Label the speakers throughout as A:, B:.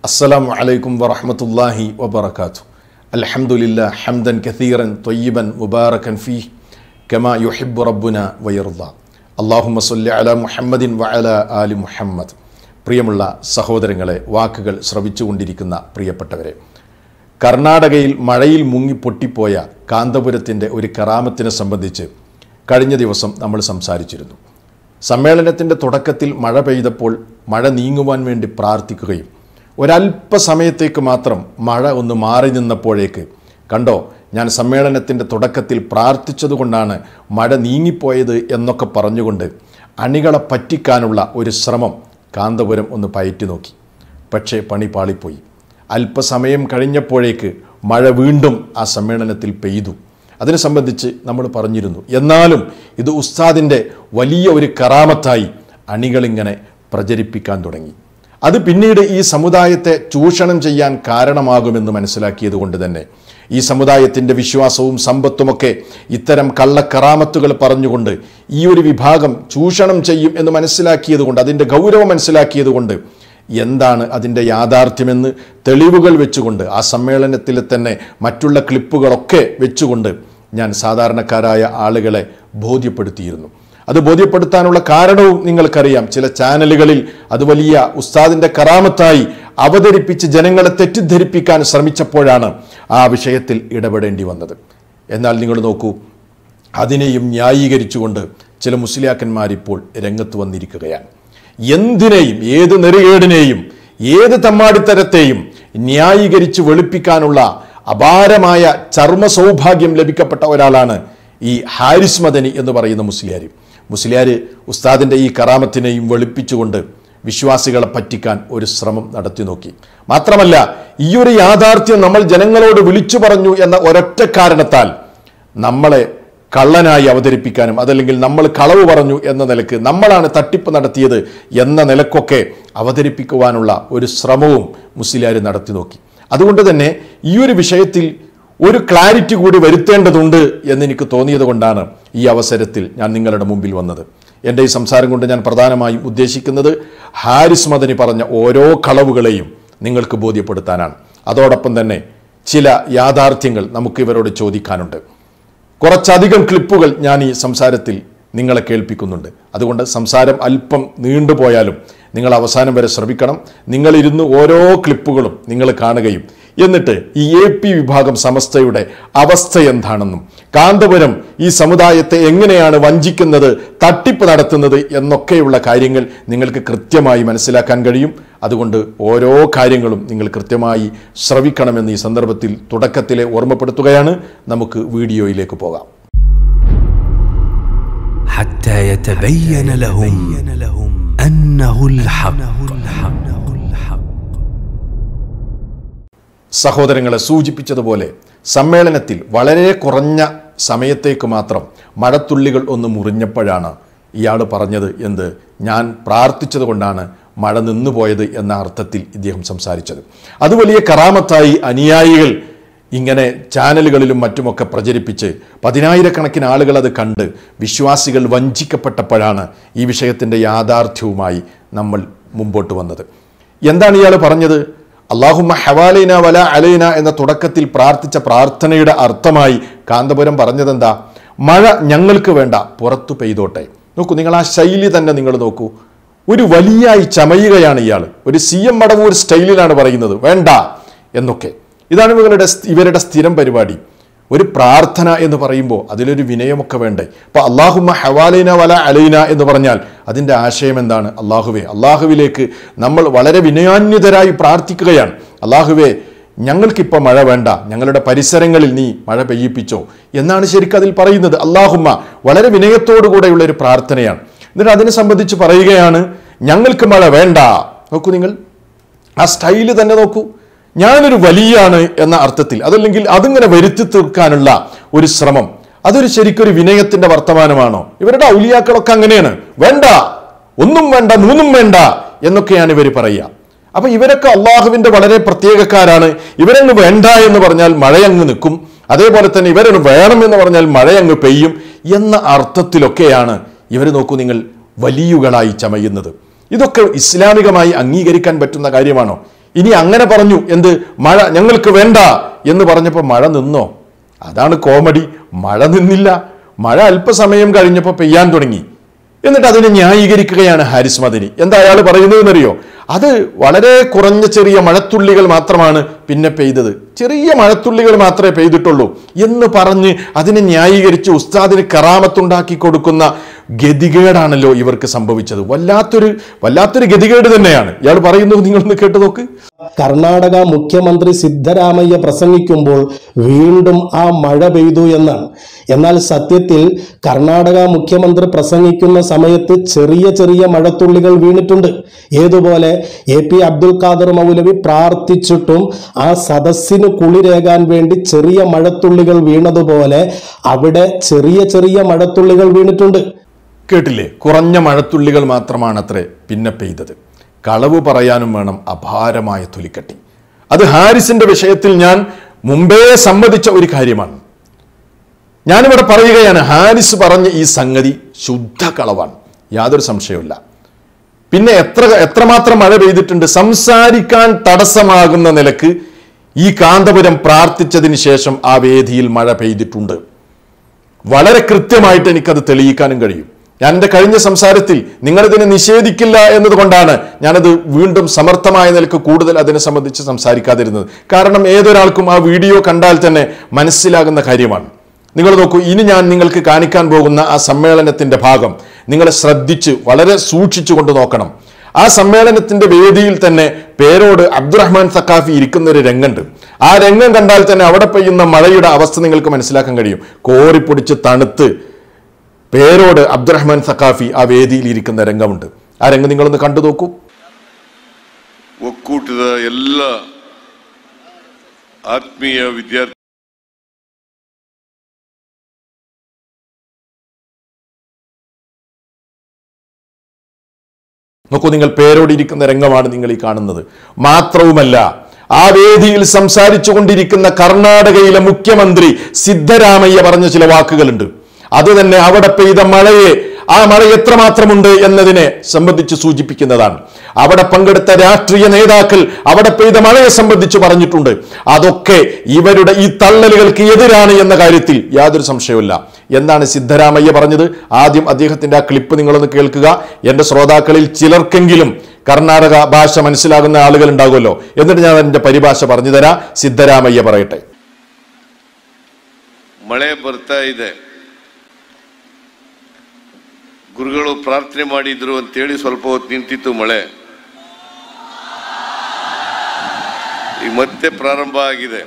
A: السلام عليكم ورحمة الله وبركاته الحمد لله حمدا كثيرا طيبا مباركا فيه كما يحب ربنا ويرضى اللهم صل على محمد وعلى آل محمد പ്രിയമുള്ള സഹോദരങ്ങളെ വാക്കുകൾ ശ്രവിച്ചുകൊണ്ടിരിക്കുന്ന പ്രിയപ്പെട്ടവരെ കർണാടകയിൽ മഴയിൽ മുങ്ങി പൊട്ടിപ്പോയ കാന്തപുരത്തിൻ്റെ ഒരു കറാമത്തിനെ സംബന്ധിച്ച് കഴിഞ്ഞ ദിവസം നമ്മൾ സംസാരിച്ചിരുന്നു സമ്മേളനത്തിൻ്റെ തുടക്കത്തിൽ മഴ പെയ്തപ്പോൾ മഴ നീങ്ങുവാൻ വേണ്ടി പ്രാർത്ഥിക്കുകയും ഒരല്പസമയത്തേക്ക് മാത്രം മഴ ഒന്ന് മാറി നിന്നപ്പോഴേക്ക് കണ്ടോ ഞാൻ സമ്മേളനത്തിൻ്റെ തുടക്കത്തിൽ പ്രാർത്ഥിച്ചതുകൊണ്ടാണ് മഴ നീങ്ങിപ്പോയത് എന്നൊക്കെ പറഞ്ഞുകൊണ്ട് അണികളെ പറ്റിക്കാനുള്ള ഒരു ശ്രമം കാന്തപുരം ഒന്ന് പയറ്റി നോക്കി പക്ഷേ പണി പാളിപ്പോയി അല്പസമയം കഴിഞ്ഞപ്പോഴേക്ക് മഴ വീണ്ടും ആ സമ്മേളനത്തിൽ പെയ്തു അതിനെ സംബന്ധിച്ച് നമ്മൾ പറഞ്ഞിരുന്നു എന്നാലും ഇത് ഉസ്താദിൻ്റെ വലിയ ഒരു കറാമത്തായി അണികളിങ്ങനെ പ്രചരിപ്പിക്കാൻ തുടങ്ങി അത് പിന്നീട് ഈ സമുദായത്തെ ചൂഷണം ചെയ്യാൻ കാരണമാകുമെന്ന് മനസ്സിലാക്കിയത് കൊണ്ട് തന്നെ ഈ സമുദായത്തിൻ്റെ വിശ്വാസവും സമ്പത്തുമൊക്കെ ഇത്തരം കള്ളക്കറാമത്തുകൾ പറഞ്ഞുകൊണ്ട് ഈ ഒരു വിഭാഗം ചൂഷണം ചെയ്യും എന്ന് മനസ്സിലാക്കിയത് കൊണ്ട് അതിൻ്റെ ഗൗരവം മനസ്സിലാക്കിയത് കൊണ്ട് എന്താണ് അതിൻ്റെ യാഥാർത്ഥ്യമെന്ന് തെളിവുകൾ വെച്ചുകൊണ്ട് ആ സമ്മേളനത്തിൽ തന്നെ മറ്റുള്ള ക്ലിപ്പുകളൊക്കെ വെച്ചുകൊണ്ട് ഞാൻ സാധാരണക്കാരായ ആളുകളെ ബോധ്യപ്പെടുത്തിയിരുന്നു അത് ബോധ്യപ്പെടുത്താനുള്ള കാരണവും നിങ്ങൾക്കറിയാം ചില ചാനലുകളിൽ അത് വലിയ ഉസ്താദിൻ്റെ കറാമത്തായി അവതരിപ്പിച്ച് ജനങ്ങളെ തെറ്റിദ്ധരിപ്പിക്കാൻ ശ്രമിച്ചപ്പോഴാണ് ആ വിഷയത്തിൽ ഇടപെടേണ്ടി വന്നത് എന്നാൽ നിങ്ങൾ നോക്കൂ അതിനെയും ന്യായീകരിച്ചുകൊണ്ട് ചില മുസ്ലിയാക്കന്മാരിപ്പോൾ രംഗത്ത് വന്നിരിക്കുകയാണ് എന്തിനേയും ഏത് നെറുകേടിനെയും ഏത് തമ്മാടിത്തരത്തെയും ന്യായീകരിച്ച് വെളുപ്പിക്കാനുള്ള അപാരമായ ചർമ്മ സൗഭാഗ്യം ലഭിക്കപ്പെട്ട ഒരാളാണ് ഈ ഹാരിസ് മദനി എന്ന് പറയുന്ന മുസ്ലിയാർ മുസ്ലിയാർ ഉസ്താദിൻ്റെ ഈ കറാമത്തിനെയും വെളുപ്പിച്ചുകൊണ്ട് വിശ്വാസികളെ പറ്റിക്കാൻ ഒരു ശ്രമം നടത്തി നോക്കി മാത്രമല്ല ഈ ഒരു യാഥാർത്ഥ്യം നമ്മൾ ജനങ്ങളോട് വിളിച്ചു പറഞ്ഞു എന്ന ഒരൊറ്റ കാരണത്താൽ നമ്മളെ കള്ളനായി അവതരിപ്പിക്കാനും അതല്ലെങ്കിൽ നമ്മൾ കളവ് പറഞ്ഞു എന്ന നിലക്ക് നമ്മളാണ് തട്ടിപ്പ് നടത്തിയത് എന്ന നിലക്കൊക്കെ അവതരിപ്പിക്കുവാനുള്ള ഒരു ശ്രമവും മുസ്ലിയാർ നടത്തി നോക്കി അതുകൊണ്ട് തന്നെ ഈ ഒരു വിഷയത്തിൽ ഒരു ക്ലാരിറ്റി കൂടി വരുത്തേണ്ടതുണ്ട് എന്നെനിക്ക് തോന്നിയത് കൊണ്ടാണ് ഈ അവസരത്തിൽ ഞാൻ നിങ്ങളുടെ മുമ്പിൽ വന്നത് എൻ്റെ ഈ സംസാരം കൊണ്ട് ഞാൻ പ്രധാനമായും ഉദ്ദേശിക്കുന്നത് ഹാരിസ് മദനി പറഞ്ഞ ഓരോ കളവുകളെയും നിങ്ങൾക്ക് ബോധ്യപ്പെടുത്താനാണ് അതോടൊപ്പം തന്നെ ചില യാഥാർത്ഥ്യങ്ങൾ നമുക്ക് ഇവരോട് ചോദിക്കാനുണ്ട് കുറച്ചധികം ക്ലിപ്പുകൾ ഞാൻ ഈ സംസാരത്തിൽ നിങ്ങളെ കേൾപ്പിക്കുന്നുണ്ട് അതുകൊണ്ട് സംസാരം അല്പം നീണ്ടുപോയാലും നിങ്ങൾ അവസാനം വരെ ശ്രമിക്കണം നിങ്ങളിരുന്ന് ഓരോ ക്ലിപ്പുകളും നിങ്ങൾ കാണുകയും എന്നിട്ട് ഈ എ പി വിഭാഗം സമസ്തയുടെ അവസ്ഥ എന്താണെന്നും കാന്തപുരം ഈ സമുദായത്തെ എങ്ങനെയാണ് വഞ്ചിക്കുന്നത് തട്ടിപ്പ് നടത്തുന്നത് എന്നൊക്കെയുള്ള കാര്യങ്ങൾ നിങ്ങൾക്ക് കൃത്യമായി മനസ്സിലാക്കാൻ കഴിയും അതുകൊണ്ട് ഓരോ കാര്യങ്ങളും നിങ്ങൾ കൃത്യമായി ശ്രവിക്കണമെന്ന് ഈ സന്ദർഭത്തിൽ തുടക്കത്തിലെ ഓർമ്മപ്പെടുത്തുകയാണ് നമുക്ക് വീഡിയോയിലേക്ക് പോകാം
B: حتى يتبين لهم أنه الحق
A: സഹോദരങ്ങളെ സൂചിപ്പിച്ചതുപോലെ സമ്മേളനത്തിൽ വളരെ കുറഞ്ഞ സമയത്തേക്ക് മാത്രം മഴത്തുള്ളികൾ ഒന്ന് മുറിഞ്ഞപ്പോഴാണ് ഇയാൾ പറഞ്ഞത് എന്ത് ഞാൻ പ്രാർത്ഥിച്ചത് കൊണ്ടാണ് മഴ നിന്നുപോയത് എന്ന അർത്ഥത്തിൽ ഇദ്ദേഹം സംസാരിച്ചത് അത് വലിയ കറാമത്തായി അനുയായികൾ ഇങ്ങനെ ചാനലുകളിലും മറ്റുമൊക്കെ പ്രചരിപ്പിച്ച് പതിനായിരക്കണക്കിന് ആളുകൾ അത് കണ്ട് വിശ്വാസികൾ വഞ്ചിക്കപ്പെട്ടപ്പോഴാണ് ഈ വിഷയത്തിൻ്റെ യാഥാർത്ഥ്യവുമായി നമ്മൾ മുമ്പോട്ട് വന്നത് എന്താണ് ഇയാൾ പറഞ്ഞത് അള്ളാഹുമ്മ ഹവാലൈന വല അലൈന എന്ന തുടക്കത്തിൽ പ്രാർത്ഥിച്ച പ്രാർത്ഥനയുടെ അർത്ഥമായി കാന്തപുരം പറഞ്ഞതെന്താ മഴ ഞങ്ങൾക്ക് വേണ്ട പുറത്തു പെയ്തോട്ടെ നോക്കൂ നിങ്ങൾ ആ ശൈലി തന്നെ നിങ്ങൾ നോക്കൂ ഒരു വലിയായി ചമയുകയാണ് ഇയാൾ ഒരു സി എം മടവൂർ സ്റ്റൈലിലാണ് പറയുന്നത് വേണ്ട എന്നൊക്കെ ഇതാണ് ഇവരുടെ ഇവരുടെ സ്ഥിരം പരിപാടി ഒരു പ്രാർത്ഥന എന്ന് പറയുമ്പോൾ അതിലൊരു വിനയമൊക്കെ വേണ്ടേ അപ്പോൾ അള്ളാഹുമ്മ ഹവാലൈന വല അലൈന എന്ന് പറഞ്ഞാൽ അതിൻ്റെ ആശയം എന്താണ് അള്ളാഹുവേ അള്ളാഹുവിലേക്ക് നമ്മൾ വളരെ വിനയാന്വിതരായി പ്രാർത്ഥിക്കുകയാണ് അള്ളാഹുവേ ഞങ്ങൾക്കിപ്പോൾ മഴ വേണ്ട ഞങ്ങളുടെ പരിസരങ്ങളിൽ നീ മഴ പെയ്യിപ്പിച്ചോ എന്നാണ് ശരിക്കും അതിൽ പറയുന്നത് അള്ളാഹുമ്മ വളരെ വിനയത്തോടു കൂടെയുള്ള ഒരു പ്രാർത്ഥനയാണ് എന്നിട്ട് അതിനെ സംബന്ധിച്ച് പറയുകയാണ് ഞങ്ങൾക്ക് മഴ വേണ്ട നോക്കൂ നിങ്ങൾ ആ സ്റ്റൈല് തന്നെ നോക്കൂ ഞാനൊരു വലിയാണ് എന്ന അർത്ഥത്തിൽ അതല്ലെങ്കിൽ അതിങ്ങനെ വരുത്തി തീർക്കാനുള്ള ഒരു ശ്രമം അതൊരു ശരിക്കൊരു വിനയത്തിന്റെ വർത്തമാനമാണോ ഇവരുടെ ഔലിയാക്കളൊക്കെ അങ്ങനെയാണ് വേണ്ട ഒന്നും വേണ്ട മൂന്നും വേണ്ട എന്നൊക്കെയാണ് ഇവർ പറയുക അപ്പൊ ഇവരൊക്കെ അള്ളാഹുവിന്റെ വളരെ പ്രത്യേകക്കാരാണ് ഇവരങ്ങ് വേണ്ട എന്ന് പറഞ്ഞാൽ മഴയങ്ങ് നിൽക്കും അതേപോലെ തന്നെ ഇവരൊന്ന് വേണം എന്ന് പറഞ്ഞാൽ മഴയങ്ങ് പെയ്യും എന്ന അർത്ഥത്തിലൊക്കെയാണ് ഇവർ നോക്കൂ നിങ്ങൾ വലിയുകളായി ചമയുന്നത് ഇതൊക്കെ ഇസ്ലാമികമായി അംഗീകരിക്കാൻ പറ്റുന്ന കാര്യമാണോ ഇനി അങ്ങനെ പറഞ്ഞു എന്ത് മഴ ഞങ്ങൾക്ക് വേണ്ട എന്ന് പറഞ്ഞപ്പോൾ മഴ നിന്നോ അതാണ് കോമഡി മഴ നിന്നില്ല മഴ അല്പസമയം കഴിഞ്ഞപ്പോൾ പെയ്യാൻ തുടങ്ങി എന്നിട്ട് അതിനെ ന്യായീകരിക്കുകയാണ് ഹാരിസ് മദനി എന്താ അയാൾ പറയുന്നതെന്നറിയോ അത് വളരെ കുറഞ്ഞ ചെറിയ മഴത്തുള്ളികൾ മാത്രമാണ് പിന്നെ പെയ്തത് ചെറിയ മഴത്തുള്ളികൾ മാത്രമേ പെയ്തിട്ടുള്ളൂ എന്ന് പറഞ്ഞ് അതിനെ ന്യായീകരിച്ച് ഉസ്താദിന് കറാമത്തുണ്ടാക്കി കൊടുക്കുന്ന ഗതികേടാണല്ലോ ഇവർക്ക് സംഭവിച്ചത് വല്ലാത്തൊരു വല്ലാത്തൊരു ഗതികേട് തന്നെയാണ് ഇയാൾ പറയുന്നത് നിങ്ങളൊന്ന് കേട്ടു നോക്ക്
C: കർണാടക മുഖ്യമന്ത്രി സിദ്ധരാമയ്യ പ്രസംഗിക്കുമ്പോൾ വീണ്ടും ആ മഴ പെയ്തു എന്നാണ് എന്നാൽ സത്യത്തിൽ കർണാടക മുഖ്യമന്ത്രി പ്രസംഗിക്കുന്ന സമയത്ത് ചെറിയ ചെറിയ മഴത്തുള്ളികൾ വീണിട്ടുണ്ട് ഏതുപോലെ എ പി അബ്ദുൽ ഖാദർ മൗലവി പ്രാർത്ഥിച്ചിട്ടും ആ സദസ്സിന് കുളിരേകാൻ വേണ്ടി ചെറിയ മഴത്തുള്ളികൾ വീണതുപോലെ അവിടെ ചെറിയ ചെറിയ മഴത്തുള്ളികൾ വീണിട്ടുണ്ട്
A: കേട്ടില്ലേ കുറഞ്ഞ മഴത്തുള്ളികൾ മാത്രമാണ് അത്രേ പിന്നെ പെയ്തത് കളവ് പറയാനും വേണം അപാരമായ തൊലിക്കട്ടി അത് ഹാരിസിന്റെ വിഷയത്തിൽ ഞാൻ മുമ്പേ സമ്മതിച്ച ഒരു കാര്യമാണ് ഞാനിവിടെ പറയുകയാണ് ഹാരിസ് പറഞ്ഞ ഈ സംഗതി ശുദ്ധ കളവാണ് യാതൊരു സംശയവുമില്ല പിന്നെ എത്ര എത്രമാത്രം മഴ പെയ്തിട്ടുണ്ട് സംസാരിക്കാൻ തടസ്സമാകുന്ന നിലക്ക് ഈ കാന്തപുരം പ്രാർത്ഥിച്ചതിന് ശേഷം ആ വേദിയിൽ മഴ പെയ്തിട്ടുണ്ട് വളരെ കൃത്യമായിട്ട് എനിക്കത് തെളിയിക്കാനും കഴിയും ഞാൻ എൻ്റെ കഴിഞ്ഞ സംസാരത്തിൽ നിങ്ങളിതിനെ നിഷേധിക്കില്ല എന്നതുകൊണ്ടാണ് ഞാനത് വീണ്ടും സമർത്ഥമായ നിലക്ക് കൂടുതൽ അതിനെ സംബന്ധിച്ച് സംസാരിക്കാതിരുന്നത് കാരണം ഏതൊരാൾക്കും ആ വീഡിയോ കണ്ടാൽ തന്നെ മനസ്സിലാകുന്ന കാര്യമാണ് നിങ്ങൾ നോക്കൂ ഇനി ഞാൻ നിങ്ങൾക്ക് കാണിക്കാൻ പോകുന്ന ആ സമ്മേളനത്തിന്റെ ഭാഗം നിങ്ങൾ ശ്രദ്ധിച്ച് വളരെ സൂക്ഷിച്ചുകൊണ്ട് നോക്കണം ആ സമ്മേളനത്തിന്റെ വേദിയിൽ തന്നെ പേരോട് അബ്ദുറഹ്മാൻ സക്കാഫി ഇരിക്കുന്ന ഒരു രംഗമുണ്ട് ആ രംഗം കണ്ടാൽ തന്നെ അവിടെ പെയ്യുന്ന മഴയുടെ അവസ്ഥ നിങ്ങൾക്ക് മനസ്സിലാക്കാൻ കഴിയും കോറിപ്പൊടിച്ച് തണുത്ത് പേരോട് അബ്ദുറഹ്മാൻ സക്കാഫി ആ വേദിയിൽ ഇരിക്കുന്ന രംഗമുണ്ട് ആ രംഗം നിങ്ങളൊന്ന് കണ്ടു നോക്കൂ
D: ಒಕ್ಕೂಟದ ಎಲ್ಲ ಆತ್ಮೀಯ ವಿದ್ಯಾರ್ಥಿ
A: നോക്കൂ നിങ്ങൾ പേരോടിരിക്കുന്ന രംഗമാണ് നിങ്ങൾ ഈ കാണുന്നത് മാത്രവുമല്ല ആ വേദിയിൽ സംസാരിച്ചു കൊണ്ടിരിക്കുന്ന കർണാടകയിലെ മുഖ്യമന്ത്രി സിദ്ധരാമയ്യ പറഞ്ഞ ചില വാക്കുകളുണ്ട് അത് തന്നെ അവിടെ പെയ്ത മഴയെ ആ മഴ എത്രമാത്രമുണ്ട് എന്നതിനെ സംബന്ധിച്ച് സൂചിപ്പിക്കുന്നതാണ് അവിടെ പങ്കെടുത്ത രാഷ്ട്രീയ നേതാക്കൾ അവിടെ പെയ്ത മഴയെ സംബന്ധിച്ച് പറഞ്ഞിട്ടുണ്ട് അതൊക്കെ ഇവരുടെ ഈ തള്ളലുകൾക്ക് എതിരാണ് എന്ന കാര്യത്തിൽ യാതൊരു സംശയവുമില്ല എന്താണ് സിദ്ധരാമയ്യ പറഞ്ഞത് ആദ്യം അദ്ദേഹത്തിന്റെ ആ ക്ലിപ്പ് നിങ്ങളൊന്ന് കേൾക്കുക എന്റെ ശ്രോതാക്കളിൽ ചിലർക്കെങ്കിലും കർണാടക ഭാഷ മനസ്സിലാകുന്ന ആളുകൾ ഉണ്ടാകുമല്ലോ എന്നിട്ട് ഞാൻ അതിന്റെ പരിഭാഷ പറഞ്ഞു തരാം സിദ്ധരാമയ്യ പറയട്ടെ
D: ಮಳೆ ಬರ್ತಾ ಇದೆ ಗುರುಗಳು ಪ್ರಾರ್ಥನೆ ಮಾಡಿದ್ರು ಅಂತೇಳಿ ಸ್ವಲ್ಪ ಹೊತ್ತು ನಿಂತಿತ್ತು ಮಳೆ ಈಗ ಮತ್ತೆ ಪ್ರಾರಂಭ ಆಗಿದೆ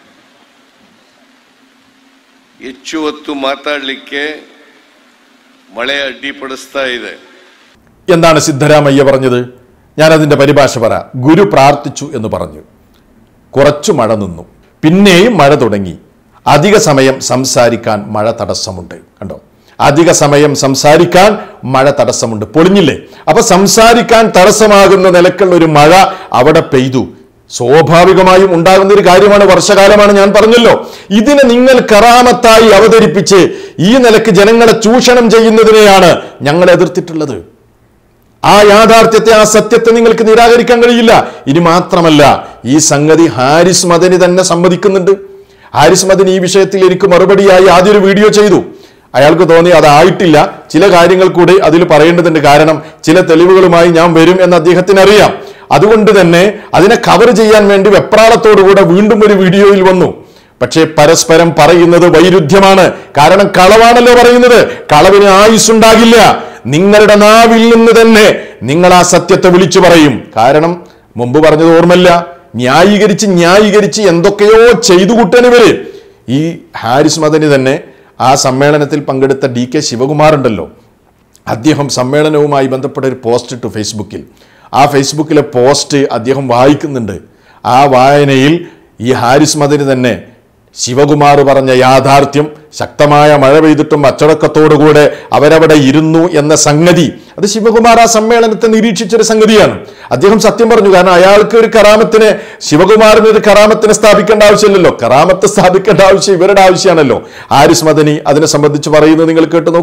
D: ಹೆಚ್ಚು ಹೊತ್ತು ಮಾತಾಡಲಿಕ್ಕೆ ಮಳೆ ಅಡ್ಡಿಪಡಿಸ್ತಾ ಇದೆ
A: എന്താണ് സിദ്ധരാമയ്യ പറഞ്ഞത് ഞാൻ അതിന്റെ പരിഭാഷ പറ ഗുരു പ്രാർത്ഥിച്ചു എന്ന് പറഞ്ഞു കുറച്ചു മഴ നിന്നു പിന്നെയും മഴ തുടങ്ങി അധിക സമയം സംസാരിക്കാൻ മഴ തടസ്സമുണ്ട് കണ്ടോ അധിക സമയം സംസാരിക്കാൻ മഴ തടസ്സമുണ്ട് പൊളിഞ്ഞില്ലേ അപ്പൊ സംസാരിക്കാൻ തടസ്സമാകുന്ന നിലക്കുള്ള ഒരു മഴ അവിടെ പെയ്തു സ്വാഭാവികമായും ഉണ്ടാകുന്ന ഒരു കാര്യമാണ് വർഷകാലമാണ് ഞാൻ പറഞ്ഞല്ലോ ഇതിനെ നിങ്ങൾ കറാമത്തായി അവതരിപ്പിച്ച് ഈ നിലക്ക് ജനങ്ങളെ ചൂഷണം ചെയ്യുന്നതിനെയാണ് ഞങ്ങൾ എതിർത്തിട്ടുള്ളത് ആ യാഥാർത്ഥ്യത്തെ ആ സത്യത്തെ നിങ്ങൾക്ക് നിരാകരിക്കാൻ കഴിയില്ല ഇനി മാത്രമല്ല ഈ സംഗതി ഹാരിസ് മദനി തന്നെ സമ്മതിക്കുന്നുണ്ട് ഹാരിസ് മദനി ഈ വിഷയത്തിൽ എനിക്ക് മറുപടിയായി ആദ്യം ഒരു വീഡിയോ ചെയ്തു അയാൾക്ക് തോന്നി അതായിട്ടില്ല ചില കാര്യങ്ങൾ കൂടി അതിൽ പറയേണ്ടതുണ്ട് കാരണം ചില തെളിവുകളുമായി ഞാൻ വരും എന്ന് അദ്ദേഹത്തിന് അറിയാം അതുകൊണ്ട് തന്നെ അതിനെ കവർ ചെയ്യാൻ വേണ്ടി വെപ്രാളത്തോടുകൂടെ വീണ്ടും ഒരു വീഡിയോയിൽ വന്നു പക്ഷേ പരസ്പരം പറയുന്നത് വൈരുദ്ധ്യമാണ് കാരണം കളവാണല്ലോ പറയുന്നത് കളവിന് ആയുസ്സുണ്ടാകില്ല നിങ്ങളുടെ നാവിൽ നിന്ന് തന്നെ നിങ്ങൾ ആ സത്യത്തെ വിളിച്ചു പറയും കാരണം മുമ്പ് പറഞ്ഞത് ഓർമ്മല്ല ന്യായീകരിച്ച് ന്യായീകരിച്ച് എന്തൊക്കെയോ ചെയ്തു കൂട്ടാൻ ഇവര് ഈ ഹാരിസ് മദനി തന്നെ ആ സമ്മേളനത്തിൽ പങ്കെടുത്ത ഡി കെ ശിവകുമാർ ഉണ്ടല്ലോ അദ്ദേഹം സമ്മേളനവുമായി ബന്ധപ്പെട്ട ഒരു പോസ്റ്റ് ഇട്ടു ഫേസ്ബുക്കിൽ ആ ഫേസ്ബുക്കിലെ പോസ്റ്റ് അദ്ദേഹം വായിക്കുന്നുണ്ട് ആ വായനയിൽ ഈ ഹാരിസ് മദനി തന്നെ ശിവകുമാർ പറഞ്ഞ യാഥാർത്ഥ്യം ശക്തമായ മഴ പെയ്തിട്ടും അച്ചടക്കത്തോടുകൂടെ അവരവിടെ ഇരുന്നു എന്ന സംഗതി അത് ശിവകുമാർ ആ സമ്മേളനത്തെ നിരീക്ഷിച്ചൊരു സംഗതിയാണ് അദ്ദേഹം സത്യം പറഞ്ഞു കാരണം അയാൾക്ക് ഒരു കറാമത്തിനെ ശിവകുമാറിന് ഒരു കറാമത്തിനെ സ്ഥാപിക്കേണ്ട ആവശ്യമില്ലല്ലോ കറാമത്ത് സ്ഥാപിക്കേണ്ട ആവശ്യം ഇവരുടെ ആവശ്യമാണല്ലോ ഹാരിസ് മദനി അതിനെ സംബന്ധിച്ച് പറയുന്നത് നിങ്ങൾ കേട്ടു നോക്കൂ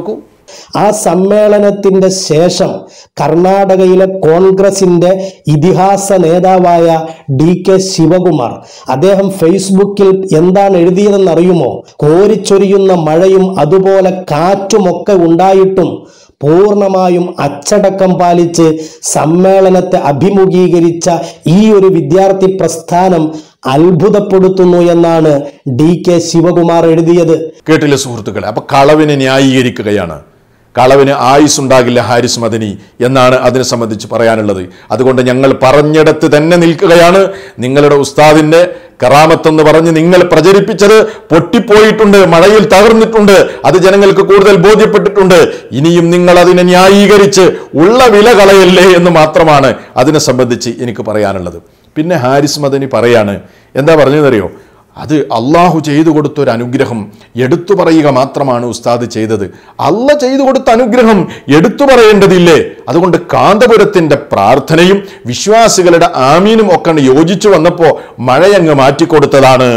C: ആ സമ്മേളനത്തിന്റെ ശേഷം കർണാടകയിലെ കോൺഗ്രസിന്റെ ഇതിഹാസ നേതാവായ ഡി കെ ശിവകുമാർ അദ്ദേഹം ഫേസ്ബുക്കിൽ എന്താണ് എഴുതിയതെന്ന് അറിയുമോ കോരിച്ചൊരിയുന്ന മഴയും അതുപോലെ കാറ്റുമൊക്കെ ഉണ്ടായിട്ടും പൂർണ്ണമായും അച്ചടക്കം പാലിച്ച് സമ്മേളനത്തെ അഭിമുഖീകരിച്ച ഈ ഒരു വിദ്യാർത്ഥി പ്രസ്ഥാനം അത്ഭുതപ്പെടുത്തുന്നു എന്നാണ് ഡി കെ ശിവകുമാർ എഴുതിയത്
A: കേട്ടില്ല സുഹൃത്തുക്കളെ അപ്പൊ കളവിനെ ന്യായീകരിക്കുകയാണ് കളവിന് ആയുസ് ഉണ്ടാകില്ല ഹാരിസ് മദനി എന്നാണ് അതിനെ സംബന്ധിച്ച് പറയാനുള്ളത് അതുകൊണ്ട് ഞങ്ങൾ പറഞ്ഞിടത്ത് തന്നെ നിൽക്കുകയാണ് നിങ്ങളുടെ ഉസ്താദിന്റെ കറാമത്തെന്ന് പറഞ്ഞ് നിങ്ങൾ പ്രചരിപ്പിച്ചത് പൊട്ടിപ്പോയിട്ടുണ്ട് മഴയിൽ തകർന്നിട്ടുണ്ട് അത് ജനങ്ങൾക്ക് കൂടുതൽ ബോധ്യപ്പെട്ടിട്ടുണ്ട് ഇനിയും നിങ്ങൾ അതിനെ ന്യായീകരിച്ച് ഉള്ള വില കളയല്ലേ എന്ന് മാത്രമാണ് അതിനെ സംബന്ധിച്ച് എനിക്ക് പറയാനുള്ളത് പിന്നെ ഹാരിസ് മദനി പറയാണ് എന്താ പറഞ്ഞതെന്നറിയോ അത് അള്ളാഹു ചെയ്തു കൊടുത്ത ഒരു അനുഗ്രഹം എടുത്തു പറയുക മാത്രമാണ് ഉസ്താദ് ചെയ്തത് അല്ല ചെയ്തു കൊടുത്ത അനുഗ്രഹം എടുത്തു പറയേണ്ടതില്ലേ അതുകൊണ്ട് കാന്തപുരത്തിന്റെ പ്രാർത്ഥനയും വിശ്വാസികളുടെ ആമീനും ഒക്കെ യോജിച്ചു വന്നപ്പോൾ മഴയങ്ങ് മാറ്റിക്കൊടുത്തതാണ്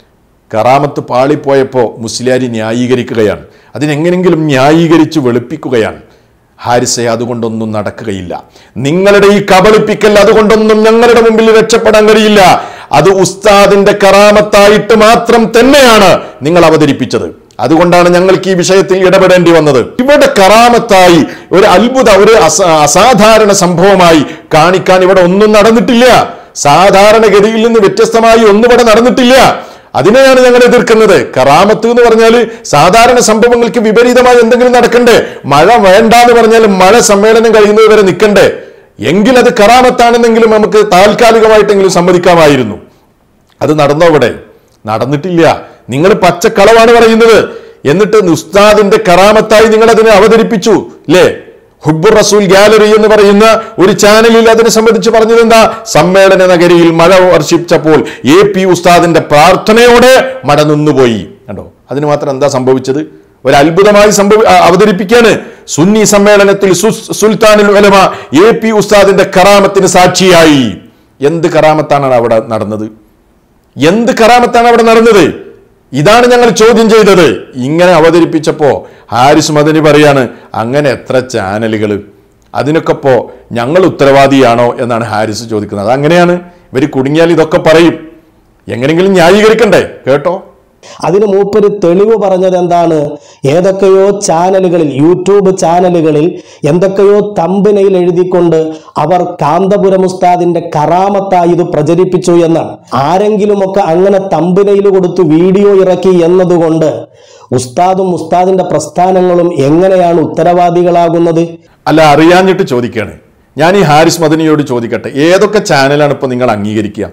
A: കറാമത്ത് പാളിപ്പോയപ്പോൾ മുസ്ലിയാരി ന്യായീകരിക്കുകയാണ് അതിനെങ്ങനെങ്കിലും ന്യായീകരിച്ച് വെളുപ്പിക്കുകയാണ് ഹാരിസെ അതുകൊണ്ടൊന്നും നടക്കുകയില്ല നിങ്ങളുടെ ഈ കബളിപ്പിക്കൽ അതുകൊണ്ടൊന്നും ഞങ്ങളുടെ മുമ്പിൽ രക്ഷപ്പെടാൻ കഴിയില്ല അത് ഉസ്താദിന്റെ കറാമത്തായിട്ട് മാത്രം തന്നെയാണ് നിങ്ങൾ അവതരിപ്പിച്ചത് അതുകൊണ്ടാണ് ഞങ്ങൾക്ക് ഈ വിഷയത്തിൽ ഇടപെടേണ്ടി വന്നത് ഇവിടെ കറാമത്തായി ഒരു അത്ഭുത ഒരു അസ- അസാധാരണ സംഭവമായി കാണിക്കാൻ ഇവിടെ ഒന്നും നടന്നിട്ടില്ല സാധാരണഗതിയിൽ നിന്ന് വ്യത്യസ്തമായി ഒന്നും ഇവിടെ നടന്നിട്ടില്ല അതിനെയാണ് ഞങ്ങൾ എതിർക്കുന്നത് കറാമത്ത് എന്ന് പറഞ്ഞാൽ സാധാരണ സംഭവങ്ങൾക്ക് വിപരീതമായി എന്തെങ്കിലും നടക്കണ്ടേ മഴ വേണ്ട എന്ന് പറഞ്ഞാൽ മഴ സമ്മേളനം കഴിയുന്നത് വരെ നിൽക്കണ്ടേ എങ്കിൽ അത് കറാമത്താണെന്നെങ്കിലും നമുക്ക് താൽക്കാലികമായിട്ടെങ്കിലും സമ്മതിക്കാമായിരുന്നു അത് നടന്നോ ഇവിടെ നടന്നിട്ടില്ല നിങ്ങൾ പച്ചക്കളവാണ് പറയുന്നത് എന്നിട്ട് ഉസ്താദിന്റെ കറാമത്തായി നിങ്ങൾ അതിനെ അവതരിപ്പിച്ചു അല്ലേ ഹുബുർ റസൂൽ ഗാലറി എന്ന് പറയുന്ന ഒരു ചാനലിൽ അതിനെ സംബന്ധിച്ച് പറഞ്ഞത് എന്താ സമ്മേളന നഗരിയിൽ മഴ വർഷിച്ചപ്പോൾ എ പി ഉസ്താദിന്റെ പ്രാർത്ഥനയോടെ മഴ നിന്നുപോയി കണ്ടോ അതിന് മാത്രം എന്താ സംഭവിച്ചത് ഒരു അത്ഭുതമായി സംഭവി ആ, അവതരിപ്പിക്കാണ് സുന്നി സമ്മേളനത്തിൽ സുസ്- സുൽത്താനുൽ ഉലമ എ പി ഉസ്താദിന്റെ കറാമത്തിന് സാക്ഷിയായി എന്ത് കറാമത്താണ് അവിടെ നടന്നത് എന്ത് കറാമത്താണ് അവിടെ നടന്നത് ഇതാണ് ഞങ്ങൾ ചോദ്യം ചെയ്തത് ഇങ്ങനെ അവതരിപ്പിച്ചപ്പോ ഹാരിസ് മദനി പറയാണ് അങ്ങനെ എത്ര ചാനലുകൾ അതിനൊക്കെ ഇപ്പോ ഞങ്ങൾ ഉത്തരവാദിയാണോ എന്നാണ് ഹാരിസ് ചോദിക്കുന്നത് അങ്ങനെയാണ് ഇവർ കുടുങ്ങിയാൽ ഇതൊക്കെ പറയും എങ്ങനെയെങ്കിലും ന്യായീകരിക്കണ്ടേ കേട്ടോ
C: അതിന് മൂപ്പര് തെളിവ് പറഞ്ഞത് എന്താണ് ഏതൊക്കെയോ ചാനലുകളിൽ യൂട്യൂബ് ചാനലുകളിൽ എന്തൊക്കെയോ തമ്പിനയിൽ എഴുതിക്കൊണ്ട് അവർ കാന്തപുരം ഉസ്താദിന്റെ കറാമത്തായി ഇത് പ്രചരിപ്പിച്ചു എന്നാണ് ആരെങ്കിലുമൊക്കെ അങ്ങനെ തമ്പിനയിൽ കൊടുത്ത് വീഡിയോ ഇറക്കി എന്നതുകൊണ്ട് ഉസ്താദും ഉസ്താദിന്റെ പ്രസ്ഥാനങ്ങളും എങ്ങനെയാണ് ഉത്തരവാദികളാകുന്നത്
A: അല്ല അറിയാഞ്ഞിട്ട് ചോദിക്കുകയാണ് ഞാൻ ഈ ഹാരിസ് മദനിയോട് ചോദിക്കട്ടെ ഏതൊക്കെ ചാനലാണ് ഇപ്പൊ നിങ്ങൾ അംഗീകരിക്കുക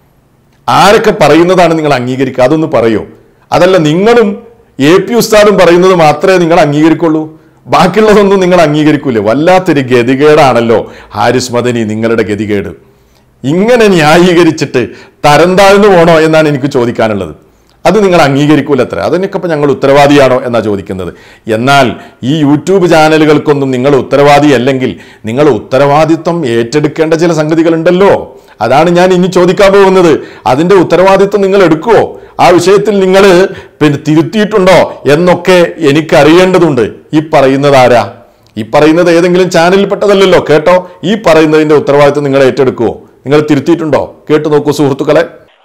A: ആരൊക്കെ പറയുന്നതാണ് നിങ്ങൾ അംഗീകരിക്കുക അതൊന്ന് പറയോ അതല്ല നിങ്ങളും എ പി ഉസ്താദും പറയുന്നത് മാത്രമേ നിങ്ങൾ അംഗീകരിക്കുള്ളൂ ബാക്കിയുള്ളതൊന്നും നിങ്ങൾ അംഗീകരിക്കൂലേ വല്ലാത്തൊരു ഗതികേടാണല്ലോ ഹാരിസ് മദനി നിങ്ങളുടെ ഗതികേട് ഇങ്ങനെ ന്യായീകരിച്ചിട്ട് തരം താഴ്ന്നു പോണോ എന്നാണ് എനിക്ക് ചോദിക്കാനുള്ളത് അത് നിങ്ങൾ അംഗീകരിക്കൂല അത്ര അതിനൊക്കെ ഇപ്പം ഞങ്ങൾ ഉത്തരവാദിയാണോ എന്നാ ചോദിക്കുന്നത് എന്നാൽ ഈ യൂട്യൂബ് ചാനലുകൾക്കൊന്നും നിങ്ങൾ ഉത്തരവാദിയല്ലെങ്കിൽ നിങ്ങൾ ഉത്തരവാദിത്വം ഏറ്റെടുക്കേണ്ട ചില സംഗതികളുണ്ടല്ലോ അതാണ് ഞാൻ ഇനി ചോദിക്കാൻ പോകുന്നത് അതിന്റെ ഉത്തരവാദിത്വം നിങ്ങൾ എടുക്കുവോ ആ വിഷയത്തിൽ നിങ്ങൾ പിന്നെ തിരുത്തിയിട്ടുണ്ടോ എന്നൊക്കെ എനിക്ക് അറിയേണ്ടതുണ്ട് ഈ പറയുന്നത് ആരാ ഈ പറയുന്നത് ഏതെങ്കിലും ചാനലിൽപ്പെട്ടതല്ലല്ലോ കേട്ടോ ഈ പറയുന്നതിന്റെ ഉത്തരവാദിത്വം നിങ്ങൾ ഏറ്റെടുക്കുവോ നിങ്ങൾ തിരുത്തിയിട്ടുണ്ടോ കേട്ടു നോക്കൂ സുഹൃത്തുക്കളെ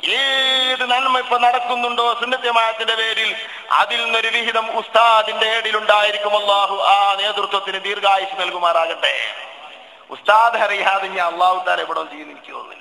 E: ഏത് നന്മ ഇപ്പൊ നടക്കുന്നുണ്ടോ സുന്നത്യമായത്തിന്റെ പേരിൽ അതിൽ നിന്നൊരു വിഹിതം ഉസ്താദിന്റെ ഏടിൽ ഉണ്ടായിരിക്കും അള്ളാഹു ആ നേതൃത്വത്തിന് ദീർഘായുസ് നൽകുമാറാകട്ടെ ഉസ്താദ് അറിയാതെ ഞാൻ അള്ളാഹു താല ഇവിടെ ഒന്നും ചെയ്യുന്ന എനിക്ക് തോന്നുന്നില്ല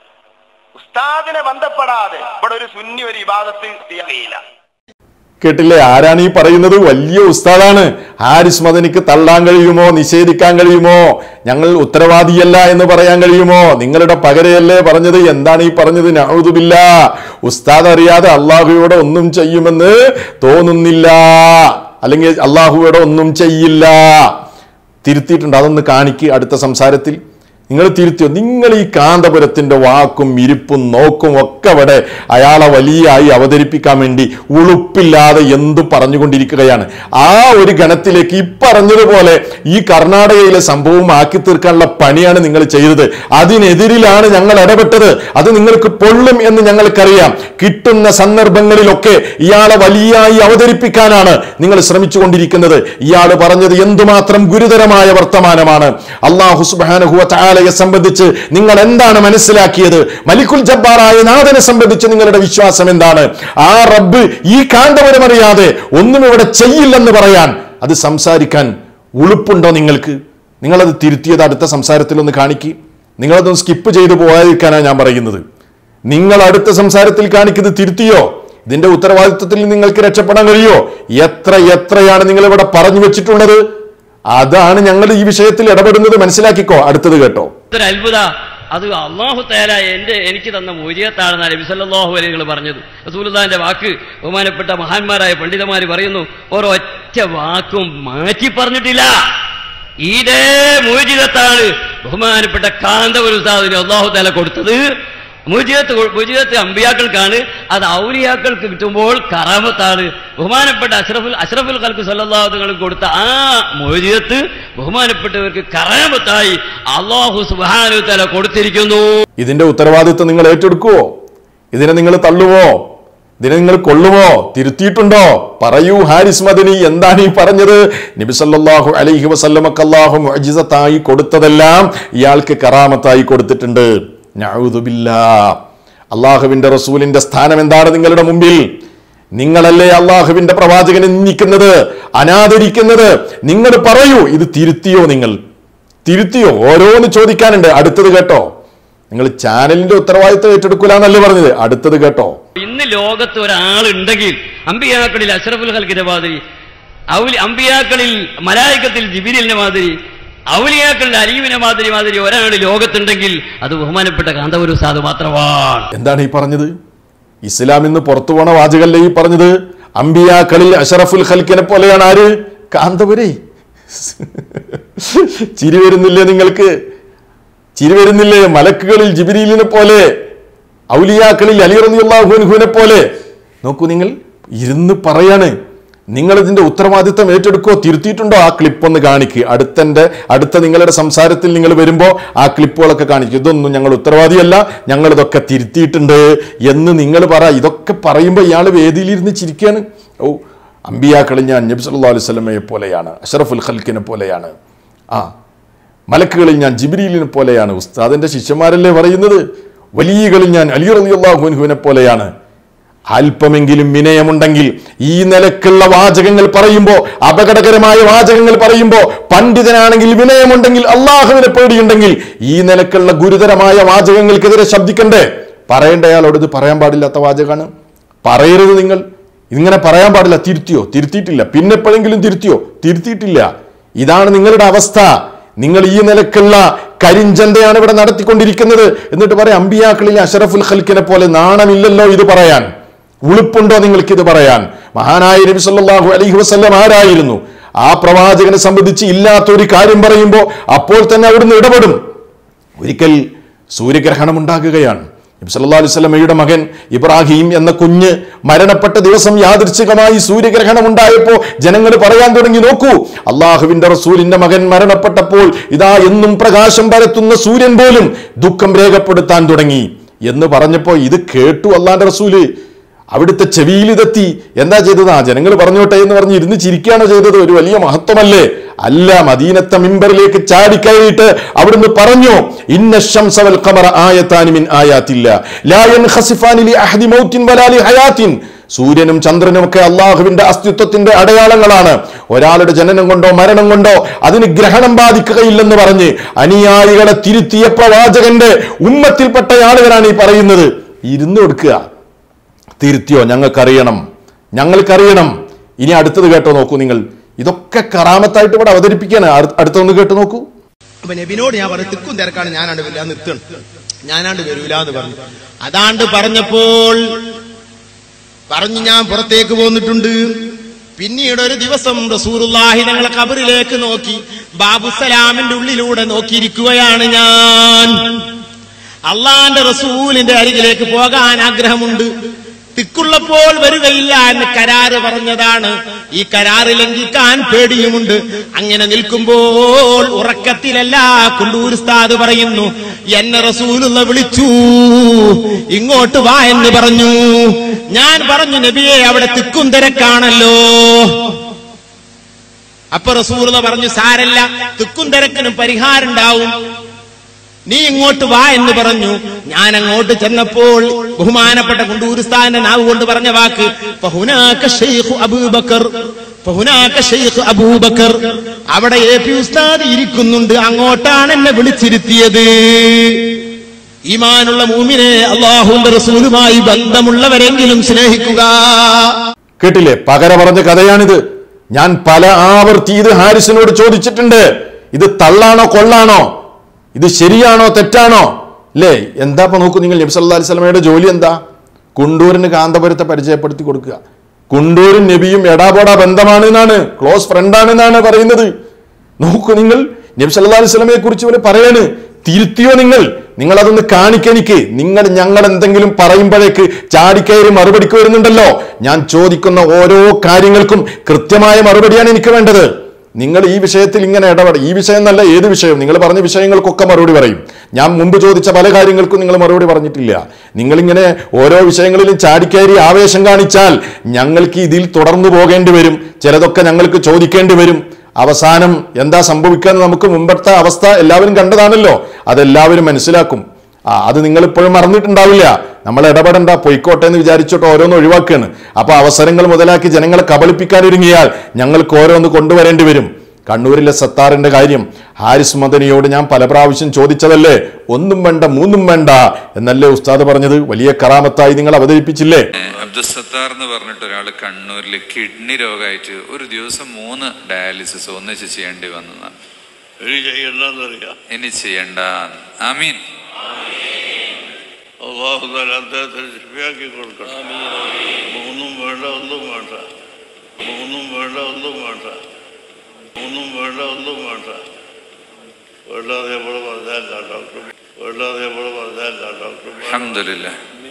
E: ഉസ്താദിനെ ബന്ധപ്പെടാതെ ഇവിടെ ഒരു സുന്നി ഒരു ഇബാദത്ത് ചെയ്യില്ല
A: കേട്ടില്ലേ ആരാണ് ഈ പറയുന്നത് വലിയ ഉസ്താദാണ് ഹാരിസ് മദനിക്ക് തള്ളാൻ കഴിയുമോ നിഷേധിക്കാൻ കഴിയുമോ ഞങ്ങൾ ഉത്തരവാദിയല്ല എന്ന് പറയാൻ കഴിയുമോ നിങ്ങളുടെ പകരയല്ലേ പറഞ്ഞത് എന്താണ് ഈ പറഞ്ഞത് നൗദുബില്ല ഉസ്താദ് അറിയാതെ അള്ളാഹുയോടെ ഒന്നും ചെയ്യുമെന്ന് തോന്നുന്നില്ല അല്ലെങ്കിൽ അള്ളാഹുയോടെ ഒന്നും ചെയ്യില്ല തിരുത്തിയിട്ടുണ്ട് അതൊന്ന് കാണിക്ക് അടുത്ത സംസാരത്തിൽ നിങ്ങൾ തിരുത്തിയോ നിങ്ങൾ ഈ കാന്തപുരത്തിന്റെ വാക്കും ഇരിപ്പും നോക്കും ഒക്കെ അവിടെ അയാളെ വലിയായി അവതരിപ്പിക്കാൻ വേണ്ടി ഉളുപ്പില്ലാതെ എന്തു പറഞ്ഞുകൊണ്ടിരിക്കുകയാണ് ആ ഒരു ഗണത്തിലേക്ക് ഈ പറഞ്ഞതുപോലെ ഈ കർണാടകയിലെ സംഭവം ആക്കി തീർക്കാനുള്ള പണിയാണ് നിങ്ങൾ ചെയ്തത് അതിനെതിരിലാണ് ഞങ്ങൾ ഇടപെട്ടത് അത് നിങ്ങൾക്ക് പൊള്ളും എന്ന് ഞങ്ങൾക്കറിയാം കിട്ടുന്ന സന്ദർഭങ്ങളിലൊക്കെ ഇയാളെ വലിയായി അവതരിപ്പിക്കാനാണ് നിങ്ങൾ ശ്രമിച്ചുകൊണ്ടിരിക്കുന്നത് ഇയാൾ പറഞ്ഞത് എന്തുമാത്രം ഗുരുതരമായ വർത്തമാനമാണ് അള്ളാഹു സുബാനഹുവ താലയെ സംബന്ധിച്ച് നിങ്ങൾ എന്താണ് മനസ്സിലാക്കിയത് മലിക്കുൽ ജബ്ബാറായ നാഥനെ സംബന്ധിച്ച് നിങ്ങളുടെ വിശ്വാസം എന്താണ് ആ റബ്ബ് ഈ കാന്തപുരം അറിയാതെ ഒന്നും ഇവിടെ ചെയ്യില്ലെന്ന് പറയാൻ അത് സംസാരിക്കാൻ ഉളുപ്പുണ്ടോ നിങ്ങൾക്ക് നിങ്ങളത് തിരുത്തിയത് അടുത്ത സംസാരത്തിൽ ഒന്ന് കാണിക്കി നിങ്ങളതൊന്ന് സ്കിപ്പ് ചെയ്തു പോകാതിരിക്കാനാണ് ഞാൻ പറയുന്നത് നിങ്ങൾ അടുത്ത സംസാരത്തിൽ കാണിക്കുന്നത് തിരുത്തിയോ ഇതിന്റെ ഉത്തരവാദിത്വത്തിൽ നിങ്ങൾക്ക് രക്ഷപ്പെടാൻ കഴിയോ എത്ര എത്രയാണ് നിങ്ങൾ ഇവിടെ പറഞ്ഞു വെച്ചിട്ടുള്ളത് അതാണ് ഞങ്ങൾ ഈ വിഷയത്തിൽ ഇടപെടുന്നത് മനസ്സിലാക്കിക്കോ അടുത്തത് കേട്ടോ
F: ഒരു അത്ഭുത അത് അള്ളാഹു തേല എന്റെ എനിക്ക് തന്ന മൂല്യത്താണെന്നാണ് നബി സല്ലല്ലാഹു അലൈഹി നിങ്ങൾ പറഞ്ഞത് റസൂലുള്ളാഹിന്റെ വാക്ക് ബഹുമാനപ്പെട്ട മഹാന്മാരായ പണ്ഡിതന്മാര് പറയുന്നു ഒരൊറ്റ വാക്കും മാറ്റി പറഞ്ഞിട്ടില്ല ഇതേ മൂജിതത്താണ് ബഹുമാനപ്പെട്ട കാന്തപുര ഉസ്താദിന് അള്ളാഹു തേല കൊടുത്തത് മുജിയത്ത് മുജിയത്ത് അമ്പിയാക്കൾക്കാണ് അത് ഔലിയാക്കൾക്ക് കിട്ടുമ്പോൾ കറാമത്താണ് ബഹുമാനപ്പെട്ട അഷ്റഫുൽ അഷ്റഫുൽ ഖൽക്ക് സല്ലല്ലാഹുങ്ങൾക്ക് കൊടുത്ത ആ മുജിയത്ത് ബഹുമാനപ്പെട്ടവർക്ക് കറാമത്തായി അള്ളാഹു സുബ്ഹാനഹു തആല കൊടുത്തിരിക്കുന്നു
A: ഇതിന്റെ ഉത്തരവാദിത്വം നിങ്ങൾ ഏറ്റെടുക്കുവോ ഇതിനെ നിങ്ങൾ തള്ളുവോ ഇതിനെ നിങ്ങൾ കൊള്ളുമോ തിരുത്തിയിട്ടുണ്ടോ പറയൂ ഹാരിസ് മദനി എന്താണ് ഈ പറഞ്ഞത് നബി സല്ലല്ലാഹു അലൈഹി വസല്ലമക്ക് അല്ലാഹു മുഅ്ജിസത്തായി കൊടുത്തതെല്ലാം ഇയാൾക്ക് കറാമത്തായി കൊടുത്തിട്ടുണ്ട് നഊദുബില്ലാ അള്ളാഹുവിന്റെ റസൂലിന്റെ സ്ഥാനം എന്താണ് നിങ്ങളുടെ മുമ്പിൽ നിങ്ങളല്ലേ അള്ളാഹുവിന്റെ പ്രവാചകനെ നിന്ദിക്കുന്നത് അനാദരിക്കുന്നത് നിങ്ങൾ പറയൂ ഇത് തിരുത്തിയോ നിങ്ങൾ തിരുത്തിയോ ഓരോന്ന് ചോദിക്കാനുണ്ട് അടുത്തത് കേട്ടോ നിങ്ങൾ ചാനലിന്റെ ഉത്തരവാദിത്വം ഏറ്റെടുക്കൂല എന്നല്ലേ പറഞ്ഞത് അടുത്തത് കേട്ടോ
F: ഇന്ന് ലോകത്ത് ഒരാളുണ്ടെങ്കിൽ അമ്പിയാക്കളിൽ അഷ്റഫുൽ ഖൽക്കിന്റെ മാതിരി ഔലി അമ്പിയാക്കളിൽ മലായിക്കത്തിൽ ജിബിരിലിന്റെ മാതിരി ഔലിയാക്കളിൽ അലീമിനെ മാതിരി മാതിരി ഒരാൾ ലോകത്തുണ്ടെങ്കിൽ അത് ബഹുമാനപ്പെട്ട കാന്തപുര ഉസ്താദ് മാത്രമാണ്
A: എന്താണ് ഈ പറഞ്ഞത് ഇസ്ലാം ഇന്ന് പുറത്തു പോണ വാചകല്ലേ ഈ പറഞ്ഞത് അംബിയാക്കളിൽ അഷറഫുൽ ഖൽക്കിനെ പോലെയാണ് ആര് കാന്തപുരേ ചിരി വരുന്നില്ലേ നിങ്ങൾക്ക് ചിരി വരുന്നില്ലേ മലക്കുകളിൽ ജിബിരിലിനെ പോലെ ഔലിയാക്കളിൽ അലി റളിയല്ലാഹുവിനെ പോലെ നോക്കൂ നിങ്ങൾ ഇരുന്ന് പറയാണ് നിങ്ങൾ ഇതിന്റെ ഉത്തരവാദിത്തം ഏറ്റെടുക്കോ തിരുത്തിയിട്ടുണ്ടോ ആ ക്ലിപ്പ് ഒന്ന് കാണിക്ക് അടുത്തന്റെ അടുത്ത നിങ്ങളുടെ സംസാരത്തിൽ നിങ്ങൾ വരുമ്പോൾ ആ ക്ലിപ്പുകളൊക്കെ കാണിക്കും ഇതൊന്നും ഞങ്ങൾ ഉത്തരവാദിയല്ല ഞങ്ങൾ ഇതൊക്കെ തിരുത്തിയിട്ടുണ്ട് എന്ന് നിങ്ങൾ പറ ഇതൊക്കെ പറയുമ്പോൾ ഇയാൾ വേദിയിലിരുന്ന് ചിരിക്കുകയാണ് ഓ അമ്പിയാക്കളിൽ ഞാൻ നബി സല്ലല്ലാഹു അലൈഹി വസല്ലമയെ പോലെയാണ് അഷറഫുൽ ഖൽക്കിനെ പോലെയാണ് ആ മലക്കുകളിൽ ഞാൻ ജിബ്രീലിനെ പോലെയാണ് ഉസ്താദിന്റെ ശിഷ്യന്മാരല്ലേ പറയുന്നത് വലിയകളിൽ ഞാൻ അലി റളിയല്ലാഹുവിനെ പോലെയാണ് അല്പമെങ്കിലും വിനയമുണ്ടെങ്കിൽ ഈ നിലക്കുള്ള വാചകങ്ങൾ പറയുമ്പോൾ അപകടകരമായ വാചകങ്ങൾ പറയുമ്പോൾ പണ്ഡിതനാണെങ്കിൽ വിനയമുണ്ടെങ്കിൽ അള്ളാഹുവിനെ പേടിയുണ്ടെങ്കിൽ ഈ നിലക്കുള്ള ഗുരുതരമായ വാചകങ്ങൾക്കെതിരെ ശബ്ദിക്കണ്ടേ പറയേണ്ട അയാളോട് ഇത് പറയാൻ പാടില്ലാത്ത വാചകമാണ് പറയരുത് നിങ്ങൾ ഇങ്ങനെ പറയാൻ പാടില്ല തിരുത്തിയോ തിരുത്തിയിട്ടില്ല പിന്നെ എപ്പോഴെങ്കിലും തിരുത്തിയോ തിരുത്തിയിട്ടില്ല ഇതാണ് നിങ്ങളുടെ അവസ്ഥ നിങ്ങൾ ഈ നിലക്കുള്ള കരിഞ്ചന്തയാണ് ഇവിടെ നടത്തിക്കൊണ്ടിരിക്കുന്നത് എന്നിട്ട് പറയാം അമ്പിയാക്കളിൽ അഷറഫുൽ ഖൽക്കിനെ പോലെ നാണമില്ലല്ലോ ഇത് പറയാൻ ഉളുപ്പുണ്ടോ നിങ്ങൾക്ക് ഇത് പറയാൻ മഹാനായ നബി സല്ലല്ലാഹു അലൈഹി വസല്ലം ആരായിരുന്നു ആ പ്രവാചകനെ സംബന്ധിച്ച് ഇല്ലാത്ത ഒരു കാര്യം പറയുമ്പോൾ അപ്പോൾ തന്നെ അവിടുന്ന് ഇടപെടും ഒരിക്കൽ സൂര്യഗ്രഹണം ഉണ്ടാകുകയാണ് നബി സല്ലല്ലാഹു അലൈഹി വസല്ലമയുടെ മകൻ ഇബ്രാഹിം എന്ന കുഞ്ഞ് മരണപ്പെട്ട ദിവസം യാദൃച്ഛികമായി സൂര്യഗ്രഹണം ഉണ്ടായപ്പോൾ ജനങ്ങൾ പറയാൻ തുടങ്ങി നോക്കൂ അള്ളാഹുവിന്റെ റസൂലിന്റെ മകൻ മരണപ്പെട്ടപ്പോൾ ഇതാ എന്നും പ്രകാശം പരത്തുന്ന സൂര്യൻ പോലും ദുഃഖം രേഖപ്പെടുത്താൻ തുടങ്ങി എന്ന് പറഞ്ഞപ്പോൾ ഇത് കേട്ടു അള്ളാന്റെ റസൂല് അവിടുത്തെ ചെവിയിൽ ഇതെത്തി എന്താ ചെയ്തത് ആ ജനങ്ങൾ പറഞ്ഞോട്ടെ എന്ന് പറഞ്ഞ് ഇരുന്ന് ചിരിക്കുകയാണോ ചെയ്തത് ഒരു വലിയ മഹത്വമല്ലേ അല്ല മദീനത്തെ മിമ്പറിലേക്ക് ചാടിക്കയറിയിട്ട് അവിടുന്ന് പറഞ്ഞു ഇന്ന ശംസ വൽ ഖമറ ആയത്താനി മിൻ ആയാത്തില്ല ലാ യൻഖസിഫാനി ലി അഹദി മൗത്തിൻ വലാ ലി ഹയാത്തിൻ സൂര്യനും ചന്ദ്രനും ഒക്കെ അള്ളാഹുവിന്റെ അസ്തിത്വത്തിന്റെ അടയാളങ്ങളാണ് ഒരാളുടെ ജനനം കൊണ്ടോ മരണം കൊണ്ടോ അതിന് ഗ്രഹണം ബാധിക്കുകയില്ലെന്ന് പറഞ്ഞ് അനുയായികളെ തിരുത്തിയ പ്രവാചകന്റെ ഉമ്മത്തിൽപ്പെട്ട ആളുകളാണ് ഈ പറയുന്നത് ഇരുന്ന് കൊടുക്കുക തിരുത്തിയോ ഞങ്ങൾക്കറിയണം ഞങ്ങൾക്കറിയണം ഇനി അടുത്തത് കേട്ടോ നോക്കൂ നിങ്ങൾ ഇതൊക്കെ കറാമത്തായിട്ട് ഇവിടെ അവതരിപ്പിക്കാണ് അടു- അടുത്തൊന്ന് കേട്ട് നോക്കൂ
G: അപ്പൊ നബിനോട് ഞാൻ പറഞ്ഞു തിക്കും തിരക്കാണ് ഞാനാണ്ട് വരില്ല നിർത്തണം ഞാനാണ്ട് വരൂല എന്ന് പറഞ്ഞു അതാണ്ട് പറഞ്ഞപ്പോൾ പറഞ്ഞു ഞാൻ പുറത്തേക്ക് പോന്നിട്ടുണ്ട് പിന്നീട് ഒരു ദിവസം റസൂറുല്ലാഹി ഞങ്ങളെ കബറിലേക്ക് നോക്കി ബാബുസലാമിന്റെ ഉള്ളിലൂടെ നോക്കിയിരിക്കുകയാണ് ഞാൻ അള്ളാന്റെ റസൂലിന്റെ അരികിലേക്ക് പോകാൻ ആഗ്രഹമുണ്ട് തിക്കുള്ളപ്പോൾ വരികയില്ല എന്ന് കരാറ് പറഞ്ഞതാണ് ഈ കരാറ് ലംഘിക്കാൻ പേടിയുമുണ്ട് അങ്ങനെ നിൽക്കുമ്പോൾ ഉറക്കത്തിലല്ല കുണ്ടൂർ ഉസ്താദ് പറയുന്നു എന്നെ റസൂലുള്ള വിളിച്ചു ഇങ്ങോട്ട് വാ എന്ന് പറഞ്ഞു ഞാൻ പറഞ്ഞു നബിയെ അവിടെ തിക്കും തിരക്കാണല്ലോ അപ്പൊ റസൂലുള്ള പറഞ്ഞു സാരല്ല തിക്കും തിരക്കിനും പരിഹാരം ഉണ്ടാവും നീ ഇങ്ങോട്ട് വാ എന്ന് പറഞ്ഞു ഞാൻ അങ്ങോട്ട് ചെന്നപ്പോൾ ബഹുമാനപ്പെട്ട കുണ്ടൂരുസ്ഥാന്റെ നാവ് കൊണ്ട് പറഞ്ഞ വാക്ക് ഫഹുനാക ഷെയ്ഖ് അബൂബക്കർ ഫഹുനാക ഷെയ്ഖ് അബൂബക്കർ അവിടെ എ പി ഉസ്താദ് ഇരിക്കുന്നുണ്ട് അങ്ങോട്ടാണ് എന്നെ വിളിച്ചിരുത്തിയത് ഈമാനുള്ള മൂമിനെ അള്ളാഹുന്റെ റസൂലുമായി ബന്ധമുള്ളവരെങ്കിലും സ്നേഹിക്കുക
A: കേട്ടില്ലേ പകര പറഞ്ഞ കഥയാണിത് ഞാൻ പല ആവർത്തി ഇത് ഹാരിസിനോട് ചോദിച്ചിട്ടുണ്ട് ഇത് തള്ളാണോ കൊള്ളാണോ ഇത് ശരിയാണോ തെറ്റാണോ അല്ലേ എന്താ ഇപ്പൊ നോക്കൂ നിങ്ങൾ നബി സല്ലല്ലാഹു അലൈഹി സ്വലമയുടെ ജോലി എന്താ കുണ്ടൂരിന് കാന്തപുരത്തെ പരിചയപ്പെടുത്തി കൊടുക്കുക കുണ്ടൂരും നബിയും എടാപോടാ ബന്ധമാണ് എന്നാണ് ക്ലോസ് ഫ്രണ്ടാണ് എന്നാണ് പറയുന്നത് നോക്കൂ നിങ്ങൾ നബി സല്ലല്ലാഹു അലൈഹി സ്വലമയെ കുറിച്ച് പോലെ പറയാണ് തിരുത്തിയോ നിങ്ങൾ നിങ്ങൾ അതൊന്ന് കാണിക്കെനിക്ക് നിങ്ങൾ ഞങ്ങൾ എന്തെങ്കിലും പറയുമ്പോഴേക്ക് ചാടിക്കയറി മറുപടിക്ക് വരുന്നുണ്ടല്ലോ ഞാൻ ചോദിക്കുന്ന ഓരോ കാര്യങ്ങൾക്കും കൃത്യമായ മറുപടിയാണ് എനിക്ക് വേണ്ടത് നിങ്ങൾ ഈ വിഷയത്തിൽ ഇങ്ങനെ ഇടപെട ഈ വിഷയം എന്നല്ല ഏത് വിഷയം നിങ്ങൾ പറഞ്ഞ വിഷയങ്ങൾക്കൊക്കെ മറുപടി പറയും ഞാൻ മുമ്പ് ചോദിച്ച പല കാര്യങ്ങൾക്കും നിങ്ങൾ മറുപടി പറഞ്ഞിട്ടില്ല നിങ്ങളിങ്ങനെ ഓരോ വിഷയങ്ങളിലും ചാടിക്കയറി ആവേശം കാണിച്ചാൽ ഞങ്ങൾക്ക് ഇതിൽ തുടർന്നു പോകേണ്ടി വരും ചിലതൊക്കെ ഞങ്ങൾക്ക് ചോദിക്കേണ്ടി വരും അവസാനം എന്താ സംഭവിക്കുക എന്ന് നമുക്ക് മുമ്പത്തെ അവസ്ഥ എല്ലാവരും കണ്ടതാണല്ലോ അതെല്ലാവരും മനസ്സിലാക്കും ആ അത് നിങ്ങൾ ഇപ്പോഴും മറന്നിട്ടുണ്ടാവില്ല നമ്മൾ ഇടപെടണ്ട പൊയ്ക്കോട്ടെ എന്ന് വിചാരിച്ചിട്ട് ഓരോന്ന് ഒഴിവാക്കുകയാണ് അപ്പൊ അവസരങ്ങൾ മുതലാക്കി ജനങ്ങളെ കബളിപ്പിക്കാനൊരുങ്ങിയാൽ ഞങ്ങൾക്ക് ഓരോന്ന് കൊണ്ടുവരേണ്ടി വരും കണ്ണൂരിലെ സത്താറിന്റെ കാര്യം ഹാരിസ് മദനിയോട് ഞാൻ പല പ്രാവശ്യം ചോദിച്ചതല്ലേ ഒന്നും വേണ്ട മൂന്നും വേണ്ട എന്നല്ലേ ഉസ്താദ് പറഞ്ഞത് വലിയ കറാമത്തായി നിങ്ങൾ അവതരിപ്പിച്ചില്ലേ
H: അബ്ദുസത്താർ എന്ന് പറഞ്ഞിട്ട് ഒരാൾ കണ്ണൂരിൽ കിഡ്നി രോഗമായിട്ട് ഒരു ദിവസം മൂന്ന് ഡയാലിസിസ് ഒന്നിച്ച് ചെയ്യേണ്ടി വന്നതാണ്
D: ഇനി ചെയ്യണ്ടെന്നറിയാം
H: ഇനി ചെയ്യണ്ട ആമീൻ
D: അള്ളാഹു താല അദ്ദേഹത്തിന് ശരിയാക്കി കൊടുക്കണം മൂന്നും വേണ്ട ഒന്നും വേണ്ട മൂന്നും വേണ്ട ഒന്നും വേണ്ട മൂന്നും വേണ്ട ഒന്നും വേണ്ട വേണ്ടാതെ നമ്മൾ പറഞ്ഞല്ല ഡോക്ടർ വേണ്ടാതെ നമ്മൾ പറഞ്ഞല്ല ഡോക്ടർ
H: അഹമ്മദില്ല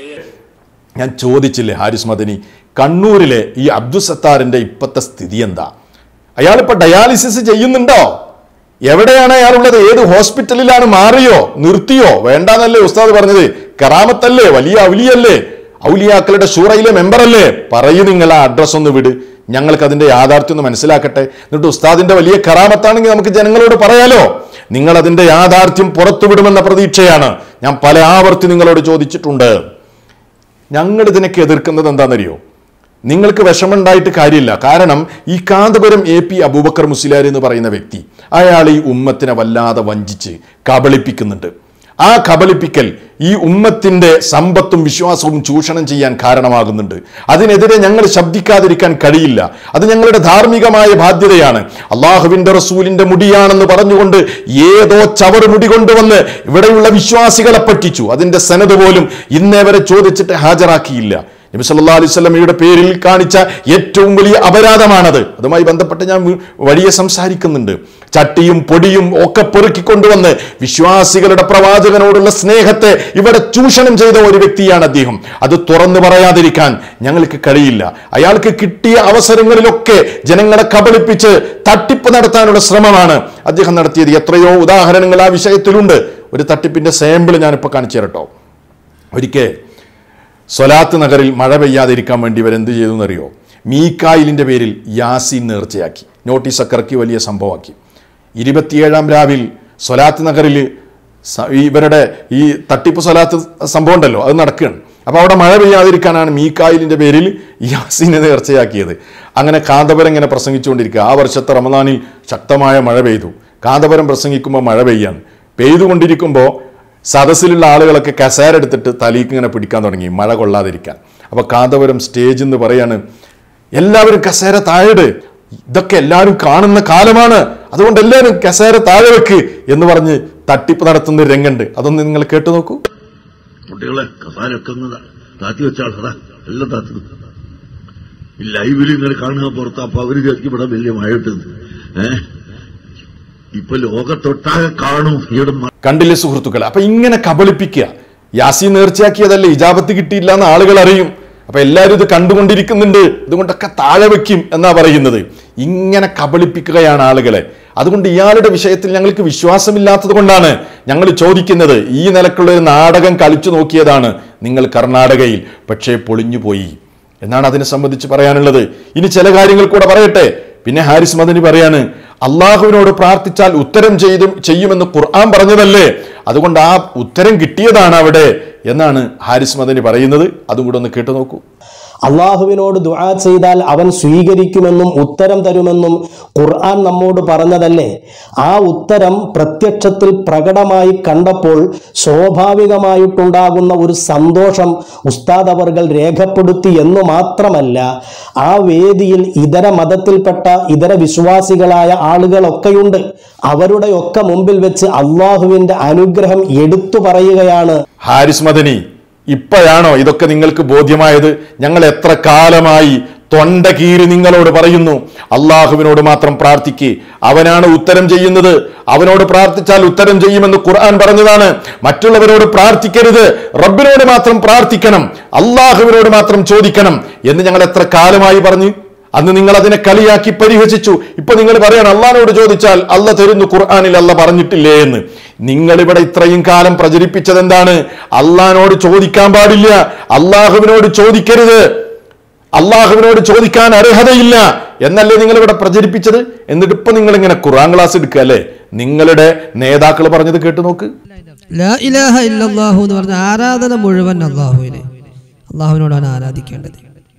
A: ഞാൻ ചോദിച്ചില്ലേ ഹാരിസ് മദനി കണ്ണൂരിലെ ഈ അബ്ദുസത്താറിന്റെ ഇപ്പത്തെ സ്ഥിതി എന്താ അയാളിപ്പോ ഡയാലിസിസ് ചെയ്യുന്നുണ്ടോ എവിടെയാണ് അയാളുള്ളത് ഏത് ഹോസ്പിറ്റലിലാണ് മാറിയോ നിർത്തിയോ വേണ്ടാന്നല്ലേ ഉസ്താദ് പറഞ്ഞത് കറാമത്തല്ലേ വലിയ ഔലിയല്ലേ ഔലിയാക്കളുടെ ഷൂറയിലെ മെമ്പറല്ലേ പറയൂ നിങ്ങൾ ആ അഡ്രസ് ഒന്ന് വിട് ഞങ്ങൾക്ക് അതിന്റെ യാഥാർത്ഥ്യം ഒന്ന് മനസ്സിലാക്കട്ടെ എന്നിട്ട് ഉസ്താദിന്റെ വലിയ കറാമത്താണെങ്കിൽ നമുക്ക് ജനങ്ങളോട് പറയാലോ നിങ്ങൾ അതിന്റെ യാഥാർത്ഥ്യം പുറത്തുവിടുമെന്ന പ്രതീക്ഷയാണ് ഞാൻ പല ആവർത്തി നിങ്ങളോട് ചോദിച്ചിട്ടുണ്ട് ഞങ്ങൾ ഇതിനൊക്കെ എതിർക്കുന്നത് എന്താണെന്നറിയോ നിങ്ങൾക്ക് വിഷമുണ്ടായിട്ട് കാര്യമില്ല കാരണം ഈ കാന്തപുരം എ പി അബൂബക്കർ മുസ്ലിയാർ എന്ന് പറയുന്ന വ്യക്തി അയാൾ ഈ ഉമ്മത്തിനെ വല്ലാതെ വഞ്ചിച്ച് കബളിപ്പിക്കുന്നുണ്ട് ആ കബളിപ്പിക്കൽ ഈ ഉമ്മത്തിന്റെ സമ്പത്തും വിശ്വാസവും ചൂഷണം ചെയ്യാൻ കാരണമാകുന്നുണ്ട് അതിനെതിരെ ഞങ്ങൾ ശബ്ദിക്കാതിരിക്കാൻ കഴിയില്ല അത് ഞങ്ങളുടെ ധാർമ്മികമായ ബാധ്യതയാണ് അള്ളാഹുവിന്റെ റസൂലിന്റെ മുടിയാണെന്ന് പറഞ്ഞുകൊണ്ട് ഏതോ ചവറ് മുടി കൊണ്ടുവന്ന് ഇവിടെയുള്ള വിശ്വാസികളെ പറ്റിച്ചു അതിന്റെ സനത് പോലും ഇന്നേ വരെ ചോദിച്ചിട്ട് ഹാജരാക്കിയില്ല നബി സല്ലല്ലാഹു അലൈഹി വസല്ലമയുടെ പേരിൽ കാണിച്ച ഏറ്റവും വലിയ അപരാധമാണത് അതുമായി ബന്ധപ്പെട്ട് ഞാൻ വി- വഴിയെ സംസാരിക്കുന്നുണ്ട് ചട്ടിയും പൊടിയും ഒക്കെ പെറുക്കിക്കൊണ്ടുവന്ന് വിശ്വാസികളുടെ പ്രവാചകനോടുള്ള സ്നേഹത്തെ ഇവിടെ ചൂഷണം ചെയ്ത ഒരു വ്യക്തിയാണ് അദ്ദേഹം അത് തുറന്നു പറയാതിരിക്കാൻ ഞങ്ങൾക്ക് കഴിയില്ല അയാൾക്ക് കിട്ടിയ അവസരങ്ങളിലൊക്കെ ജനങ്ങളെ കബളിപ്പിച്ച് തട്ടിപ്പ് നടത്താനുള്ള ശ്രമമാണ് അദ്ദേഹം നടത്തിയത് എത്രയോ ഉദാഹരണങ്ങൾ ആ വിഷയത്തിലുണ്ട് ഒരു തട്ടിപ്പിന്റെ സാമ്പിൾ ഞാനിപ്പോൾ കാണിച്ചു തരട്ടോ ഒരിക്കൽ സ്വലാത്ത് നഗറിൽ മഴ പെയ്യാതിരിക്കാൻ വേണ്ടി ഇവരെന്ത് ചെയ്തു എന്നറിയോ മീക്കായിലിൻ്റെ പേരിൽ യാസീൻ നേർച്ചയാക്കി നോട്ടീസൊക്കെ ഇറക്കി വലിയ സംഭവമാക്കി ഇരുപത്തിയേഴാം രാവിൽ സ്വലാത്ത് നഗറിൽ സ- ഈ ഇവരുടെ ഈ തട്ടിപ്പ് സ്വലാത്ത് സംഭവം ഉണ്ടല്ലോ അത് നടക്കുകയാണ് അപ്പോൾ അവിടെ മഴ പെയ്യാതിരിക്കാനാണ് മീക്കായിലിൻ്റെ പേരിൽ യാസീനെ നേർച്ചയാക്കിയത് അങ്ങനെ കാന്തപുരം ഇങ്ങനെ പ്രസംഗിച്ചുകൊണ്ടിരിക്കുക ആ വർഷത്തെ റമദാനിൽ ശക്തമായ മഴ പെയ്തു കാന്തപുരം പ്രസംഗിക്കുമ്പോൾ മഴ പെയ്യാണ് പെയ്തുകൊണ്ടിരിക്കുമ്പോൾ സദസ്സിലുള്ള ആളുകളൊക്കെ കസേര എടുത്തിട്ട് തലയ്ക്ക് ഇങ്ങനെ പിടിക്കാൻ തുടങ്ങി മഴ കൊള്ളാതിരിക്കാൻ അപ്പൊ കാന്തപുരം സ്റ്റേജ് എന്ന് പറയാണ് എല്ലാവരും കസേര താഴെട് ഇതൊക്കെ എല്ലാവരും കാണുന്ന കാലമാണ് അതുകൊണ്ട് എല്ലാവരും കസേര താഴെ വെക്ക് എന്ന് പറഞ്ഞ് തട്ടിപ്പ് നടത്തുന്ന ഒരു രംഗുണ്ട് അതൊന്ന് നിങ്ങൾ കേട്ടു നോക്കൂ
I: കുട്ടികളെ കസാരൊക്കെ ഒന്ന് താത്തി വെച്ചാൾ അതാ എല്ലാം താത്തി വെക്കുക. ഈ ലൈവിൽ ഇങ്ങനെ കാണുക പുറത്ത് അപ്പൊ അവര് വിചാരിക്കും ഇവിടെ വലിയ മഴയിട്ടെന്ന് ഏഹ് ഇപ്പൊ ലോകത്തൊട്ടാകെ കാണും ഇവിടെ മ-
A: കണ്ടില്ലേ സുഹൃത്തുക്കളെ അപ്പൊ ഇങ്ങനെ കബളിപ്പിക്കുക യാസി നേർച്ചയാക്കിയതല്ലേ ഇജാബത്ത് കിട്ടിയില്ല എന്ന് ആളുകൾ അറിയും അപ്പൊ എല്ലാവരും ഇത് കണ്ടുകൊണ്ടിരിക്കുന്നുണ്ട് ഇതുകൊണ്ടൊക്കെ താഴെ വെക്കും എന്നാ പറയുന്നത് ഇങ്ങനെ കബളിപ്പിക്കുകയാണ് ആളുകളെ അതുകൊണ്ട് ഇയാളുടെ വിഷയത്തിൽ ഞങ്ങൾക്ക് വിശ്വാസമില്ലാത്തത് കൊണ്ടാണ് ഞങ്ങൾ ചോദിക്കുന്നത് ഈ നിലക്കുള്ള ഒരു നാടകം കളിച്ചു നോക്കിയതാണ് നിങ്ങൾ കർണാടകയിൽ പക്ഷേ പൊളിഞ്ഞുപോയി എന്നാണ് അതിനെ സംബന്ധിച്ച് പറയാനുള്ളത് ഇനി ചില കാര്യങ്ങൾ കൂടെ പറയട്ടെ പിന്നെ ഹാരിസ് മദനി പറയാണ് അള്ളാഹുവിനോട് പ്രാർത്ഥിച്ചാൽ ഉത്തരം ചെയ്തും ചെയ്യുമെന്ന് ഖുർആൻ പറഞ്ഞതല്ലേ അതുകൊണ്ട് ആ ഉത്തരം കിട്ടിയതാണ് അവിടെ എന്നാണ് ഹാരിസ് മദനി പറയുന്നത് അതും കൂടെ ഒന്ന് കേട്ടു നോക്കൂ
C: അള്ളാഹുവിനോട് ദുആ ചെയ്താൽ അവൻ സ്വീകരിക്കുമെന്നും ഉത്തരം തരുമെന്നും ഖുർആൻ നമ്മോട് പറഞ്ഞതല്ലേ ആ ഉത്തരം പ്രത്യക്ഷത്തിൽ പ്രകടമായി കണ്ടപ്പോൾ സ്വാഭാവികമായിട്ടുണ്ടാകുന്ന ഒരു സന്തോഷം ഉസ്താദ് അവർകൾ രേഖപ്പെടുത്തി എന്ന് മാത്രമല്ല ആ വേദിയിൽ ഇതര മതത്തിൽപ്പെട്ട ഇതര വിശ്വാസികളായ ആളുകളൊക്കെയുണ്ട് അവരുടെയൊക്കെ മുമ്പിൽ വെച്ച് അള്ളാഹുവിന്റെ അനുഗ്രഹം എടുത്തു പറയുകയാണ്
A: ഹാരിസ് മദനി ഇപ്പോഴാണോ ഇതൊക്കെ നിങ്ങൾക്ക് ബോധ്യമായത് ഞങ്ങൾ എത്ര കാലമായി തൊണ്ട കീറി നിങ്ങളോട് പറയുന്നു അള്ളാഹുവിനോട് മാത്രം പ്രാർത്ഥിക്ക് അവനാണ് ഉത്തരം ചെയ്യുന്നത് അവനോട് പ്രാർത്ഥിച്ചാൽ ഉത്തരം ചെയ്യുമെന്ന് ഖുർആൻ പറഞ്ഞതാണ് മറ്റുള്ളവരോട് പ്രാർത്ഥിക്കരുത് റബ്ബിനോട് മാത്രം പ്രാർത്ഥിക്കണം അള്ളാഹുവിനോട് മാത്രം ചോദിക്കണം എന്ന് ഞങ്ങൾ എത്ര കാലമായി പറഞ്ഞു അന്ന് നിങ്ങൾ അതിനെ കളിയാക്കി പരിഹസിച്ചു ഇപ്പൊ നിങ്ങൾ പറയാണ് അള്ളഹാനോട് ചോദിച്ചാൽ അല്ല തരുന്നു ഖുർആാനിൽ അല്ല പറഞ്ഞിട്ടില്ലേ എന്ന് നിങ്ങൾ ഇവിടെ ഇത്രയും കാലം പ്രചരിപ്പിച്ചത് എന്താണ് അള്ളഹാനോട് ചോദിക്കാൻ പാടില്ല അള്ളാഹുവിനോട് ചോദിക്കരുത് അള്ളാഹുവിനോട് ചോദിക്കാൻ അർഹതയില്ല എന്നല്ലേ നിങ്ങൾ ഇവിടെ പ്രചരിപ്പിച്ചത് എന്നിട്ട് ഇപ്പൊ നിങ്ങൾ ഇങ്ങനെ ഖുർആൻ ക്ലാസ് എടുക്കുക അല്ലേ നിങ്ങളുടെ നേതാക്കൾ പറഞ്ഞത് കേട്ടു നോക്ക്
J: ലാ ഇലാഹ ഇല്ലല്ലാഹു എന്ന് പറഞ്ഞ ആരാധന മുഴുവൻ അള്ളാഹുവിനെ അള്ളാഹുവിനോടാണ് ആരാധിക്കേണ്ടത്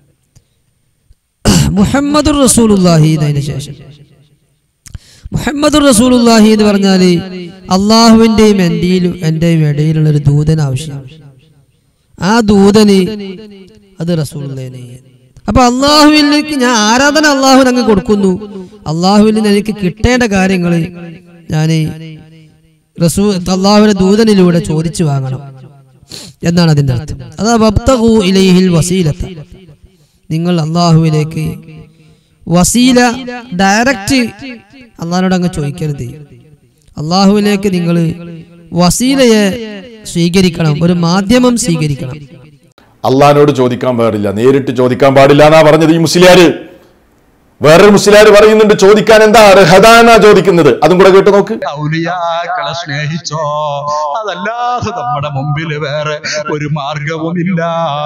J: മുഹമ്മദുർ റസൂലുള്ളാഹി എന്നതിന് ശേഷം മുഹമ്മദുർ റസൂലുള്ളാഹി എന്ന് പറഞ്ഞാൽ അള്ളാഹുവിൻ്റെയും എൻ്റെയും എൻ്റെയും ഇടയിലുള്ള ഒരു ദൂതൻ ആവശ്യമാണ് ആ ദൂതന് അത് റസൂലുള്ളേനെ അപ്പൊ അള്ളാഹുവിലേക്ക് ഞാൻ ആരാധന അള്ളാഹുവിന് അങ്ങ് കൊടുക്കുന്നു അള്ളാഹുവിൽ നിന്ന് എനിക്ക് കിട്ടേണ്ട കാര്യങ്ങൾ ഞാൻ റസൂ അള്ളാഹുവിന്റെ ദൂതനിലൂടെ ചോദിച്ചു വാങ്ങണം എന്നാണ് അതിന്റെ അർത്ഥം അതാ വബ്തഗു ഇലൈഹിൽ വസീലത്ത നിങ്ങൾ അള്ളാഹുവിലേക്ക് വസീല ഡയറക്റ്റ് അള്ളാഹിനോട് അങ്ങ് ചോദിക്കരുത് അള്ളാഹുവിലേക്ക് നിങ്ങൾ വസീലയെ സ്വീകരിക്കണം ഒരു മാധ്യമം സ്വീകരിക്കണം
A: അള്ളഹാനോട് ചോദിക്കാൻ പാടില്ല നേരിട്ട് ചോദിക്കാൻ പാടില്ല എന്നാ പറഞ്ഞത് ഈ മുസ്ലിയാര് വേറൊരു മുസ്ലിയാര് പറയുന്നുണ്ട് ചോദിക്കാൻ എന്താ അർഹത എന്നാ ചോദിക്കുന്നത് അതും കൂടെ കേട്ട് നോക്ക്
K: ഔലിയാക്കളെ സ്നേഹിച്ചോ അതല്ലാതെ നമ്മുടെ മുമ്പിൽ വേറെ ഒരു മാർഗവുമില്ല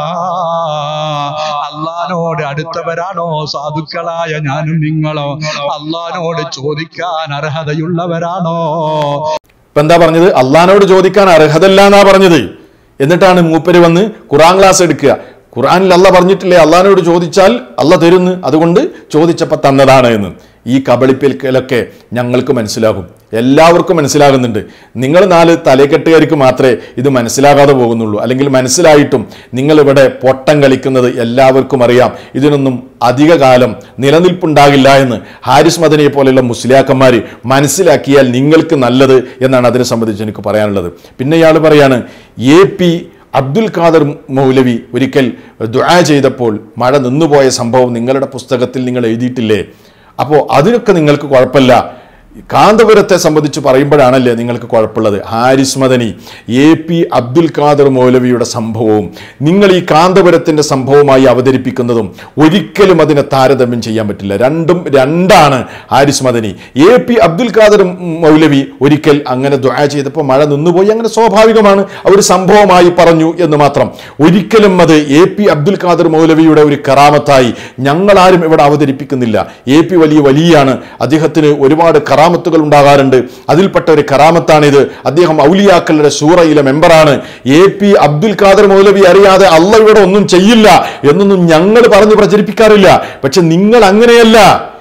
K: അള്ളഹാനോട് അടുത്തവരാണോ സാധുക്കളായ ഞാനും നിങ്ങളോ അള്ളഹാനോട് ചോദിക്കാൻ അർഹതയുള്ളവരാണോ
A: ഇപ്പൊ എന്താ പറഞ്ഞത് അള്ളഹാനോട് ചോദിക്കാൻ അർഹതല്ല എന്നാ പറഞ്ഞത് എന്നിട്ടാണ് മൂപ്പര് വന്ന് ഖുറാൻ ക്ലാസ് എടുക്കുക ഖുറാനിൽ അല്ല പറഞ്ഞിട്ടില്ലേ അള്ളഹാനോട് ചോദിച്ചാൽ അല്ല തരുന്നു അതുകൊണ്ട് ചോദിച്ചപ്പോൾ തന്നതാണ് എന്ന് ഈ കബളിപ്പിക്കലൊക്കെ ഞങ്ങൾക്ക് മനസ്സിലാകും എല്ലാവർക്കും മനസ്സിലാകുന്നുണ്ട് നിങ്ങൾ നാല് തലക്കെട്ടുകാർക്ക് മാത്രമേ ഇത് മനസ്സിലാകാതെ പോകുന്നുള്ളൂ അല്ലെങ്കിൽ മനസ്സിലായിട്ടും നിങ്ങൾ ഇവിടെ പൊട്ടം കളിക്കുന്നത് എല്ലാവർക്കും അറിയാം ഇതിനൊന്നും അധിക കാലം നിലനിൽപ്പുണ്ടാകില്ല എന്ന് ഹാരിസ് മദനിയെ പോലെയുള്ള മുസ്ലിയാക്കന്മാർ മനസ്സിലാക്കിയാൽ നിങ്ങൾക്ക് നല്ലത് എന്നാണ് അതിനെ സംബന്ധിച്ച് എനിക്ക് പറയാനുള്ളത് പിന്നെ ഇയാൾ പറയാണ് എ പി അബ്ദുൽ ഖാദർ മൗലവി ഒരിക്കൽ ദുആ ചെയ്തപ്പോൾ മഴ നിന്നുപോയ സംഭവം നിങ്ങളുടെ പുസ്തകത്തിൽ നിങ്ങൾ എഴുതിയിട്ടില്ലേ അപ്പോൾ അതിനൊക്കെ നിങ്ങൾക്ക് കുഴപ്പമില്ല കാന്തപുരത്തെ സംബന്ധിച്ച് പറയുമ്പോഴാണല്ലേ നിങ്ങൾക്ക് കുഴപ്പമുള്ളത് ഹാരിസ് മദനി എ പി അബ്ദുൽ ഖാദർ മൗലവിയുടെ സംഭവവും നിങ്ങൾ ഈ കാന്തപുരത്തിന്റെ സംഭവമായി അവതരിപ്പിക്കുന്നതും ഒരിക്കലും അതിനെ താരതമ്യം ചെയ്യാൻ പറ്റില്ല രണ്ടും രണ്ടാണ് ഹാരിസ് മദനി എ പി അബ്ദുൽ ഖാദർ മൗലവി ഒരിക്കൽ അങ്ങനെ ദുആ ചെയ്തപ്പോൾ മഴ നിന്നുപോയി അങ്ങനെ സ്വാഭാവികമാണ് ഒരു സംഭവമായി പറഞ്ഞു എന്ന് മാത്രം ഒരിക്കലും അത് എ പി അബ്ദുൽ ഖാദർ മൗലവിയുടെ ഒരു കറാമത്തായി ഞങ്ങളാരും ഇവിടെ അവതരിപ്പിക്കുന്നില്ല എ പി വലിയ വലിയാണ് അദ്ദേഹത്തിന് ഒരുപാട് കറാമത്തുകൾ ഉണ്ടാകാറുണ്ട് അതിൽപ്പെട്ട ഒരു കറാമത്താണിത് അദ്ദേഹം ഔലിയാക്കളുടെ സൂറയിലെ മെമ്പറാണ് എ പി അബ്ദുൽ ഖാദർ മൗലവി അറിയാതെ അല്ല ഇവിടെ ഒന്നും ചെയ്യില്ല എന്നൊന്നും ഞങ്ങൾ പറഞ്ഞ് പ്രചരിപ്പിക്കാറില്ല പക്ഷെ നിങ്ങൾ അങ്ങനെയല്ല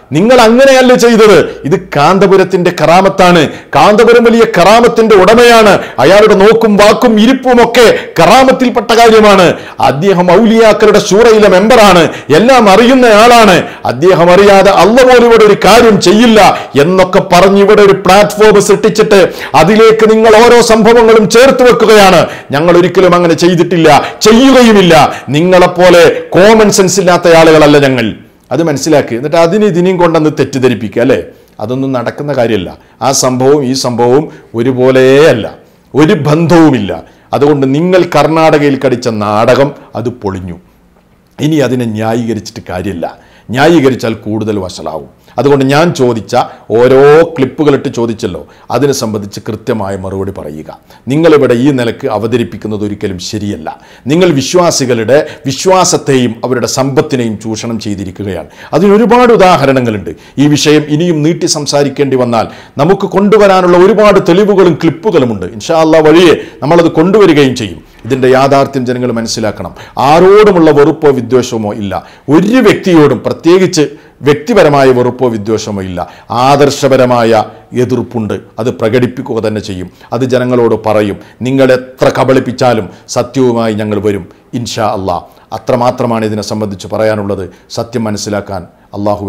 A: നിങ്ങൾ അങ്ങനെയല്ല ചെയ്തത് ഇത് കാന്തപുരത്തിന്റെ കറാമത്താണ് കാന്തപുരം വലിയ കറാമത്തിന്റെ ഉടമയാണ് അയാളുടെ നോക്കും വാക്കും ഇരിപ്പും ഒക്കെ കറാമത്തിൽപ്പെട്ട കാര്യമാണ് അദ്ദേഹം ഔലിയാക്കളുടെ ശൂറയിലെ മെമ്പറാണ് എല്ലാം അറിയുന്ന ആളാണ് അദ്ദേഹം അറിയാതെ അല്ല പോലും ഇവിടെ ഒരു കാര്യം ചെയ്യില്ല എന്നൊക്കെ പറഞ്ഞ് ഇവിടെ ഒരു പ്ലാറ്റ്ഫോം സൃഷ്ടിച്ചിട്ട് അതിലേക്ക് നിങ്ങൾ ഓരോ സംഭവങ്ങളും ചേർത്ത് വെക്കുകയാണ് ഞങ്ങൾ ഒരിക്കലും അങ്ങനെ ചെയ്തിട്ടില്ല ചെയ്യുകയുമില്ല നിങ്ങളെപ്പോലെ കോമൺ സെൻസ് ഇല്ലാത്ത ആളുകളല്ല ഞങ്ങൾ അത് മനസ്സിലാക്കി എന്നിട്ട് അതിന് ഇതിനെയും കൊണ്ടൊന്ന് തെറ്റിദ്ധരിപ്പിക്കുക അല്ലേ അതൊന്നും നടക്കുന്ന കാര്യമല്ല ആ സംഭവവും ഈ സംഭവവും ഒരുപോലെയല്ല ഒരു ബന്ധവുമില്ല അതുകൊണ്ട് നിങ്ങൾ കർണാടകയിൽ കടിച്ച നാടകം അത് പൊളിഞ്ഞു ഇനി അതിനെ ന്യായീകരിച്ചിട്ട് കാര്യമില്ല ന്യായീകരിച്ചാൽ കൂടുതൽ വഷളാവും അതുകൊണ്ട് ഞാൻ ചോദിച്ച ഓരോ ക്ലിപ്പുകളിട്ട് ചോദിച്ചല്ലോ അതിനെ സംബന്ധിച്ച് കൃത്യമായ മറുപടി പറയുക നിങ്ങളിവിടെ ഈ നിലക്ക് അവതരിപ്പിക്കുന്നത് ഒരിക്കലും ശരിയല്ല നിങ്ങൾ വിശ്വാസികളുടെ വിശ്വാസത്തെയും അവരുടെ സമ്പത്തിനെയും ചൂഷണം ചെയ്തിരിക്കുകയാണ് അതിന് ഒരുപാട് ഉദാഹരണങ്ങളുണ്ട് ഈ വിഷയം ഇനിയും നീട്ടി സംസാരിക്കേണ്ടി വന്നാൽ നമുക്ക് കൊണ്ടുവരാനുള്ള ഒരുപാട് തെളിവുകളും ക്ലിപ്പുകളുമുണ്ട് ഇൻഷാ അല്ലാ വഴിയെ നമ്മളത് കൊണ്ടുവരികയും ചെയ്യും ഇതിൻ്റെ യാഥാർത്ഥ്യം ജനങ്ങൾ മനസ്സിലാക്കണം ആരോടുമുള്ള വെറുപ്പോ വിദ്വേഷമോ ഇല്ല ഒരു വ്യക്തിയോടും പ്രത്യേകിച്ച് വ്യക്തിപരമായ വെറുപ്പോ വിദ്വേഷമോ ഇല്ല ആദർശപരമായ എതിർപ്പുണ്ട് അത് പ്രകടിപ്പിക്കുക തന്നെ ചെയ്യും അത് ജനങ്ങളോട് പറയും നിങ്ങൾ എത്ര കബളിപ്പിച്ചാലും സത്യവുമായി ഞങ്ങൾ വരും ഇൻഷാ അള്ളാ അത്രമാത്രമാണ് ഇതിനെ സംബന്ധിച്ച് പറയാനുള്ളത് സത്യം മനസ്സിലാക്കാൻ അള്ളാഹു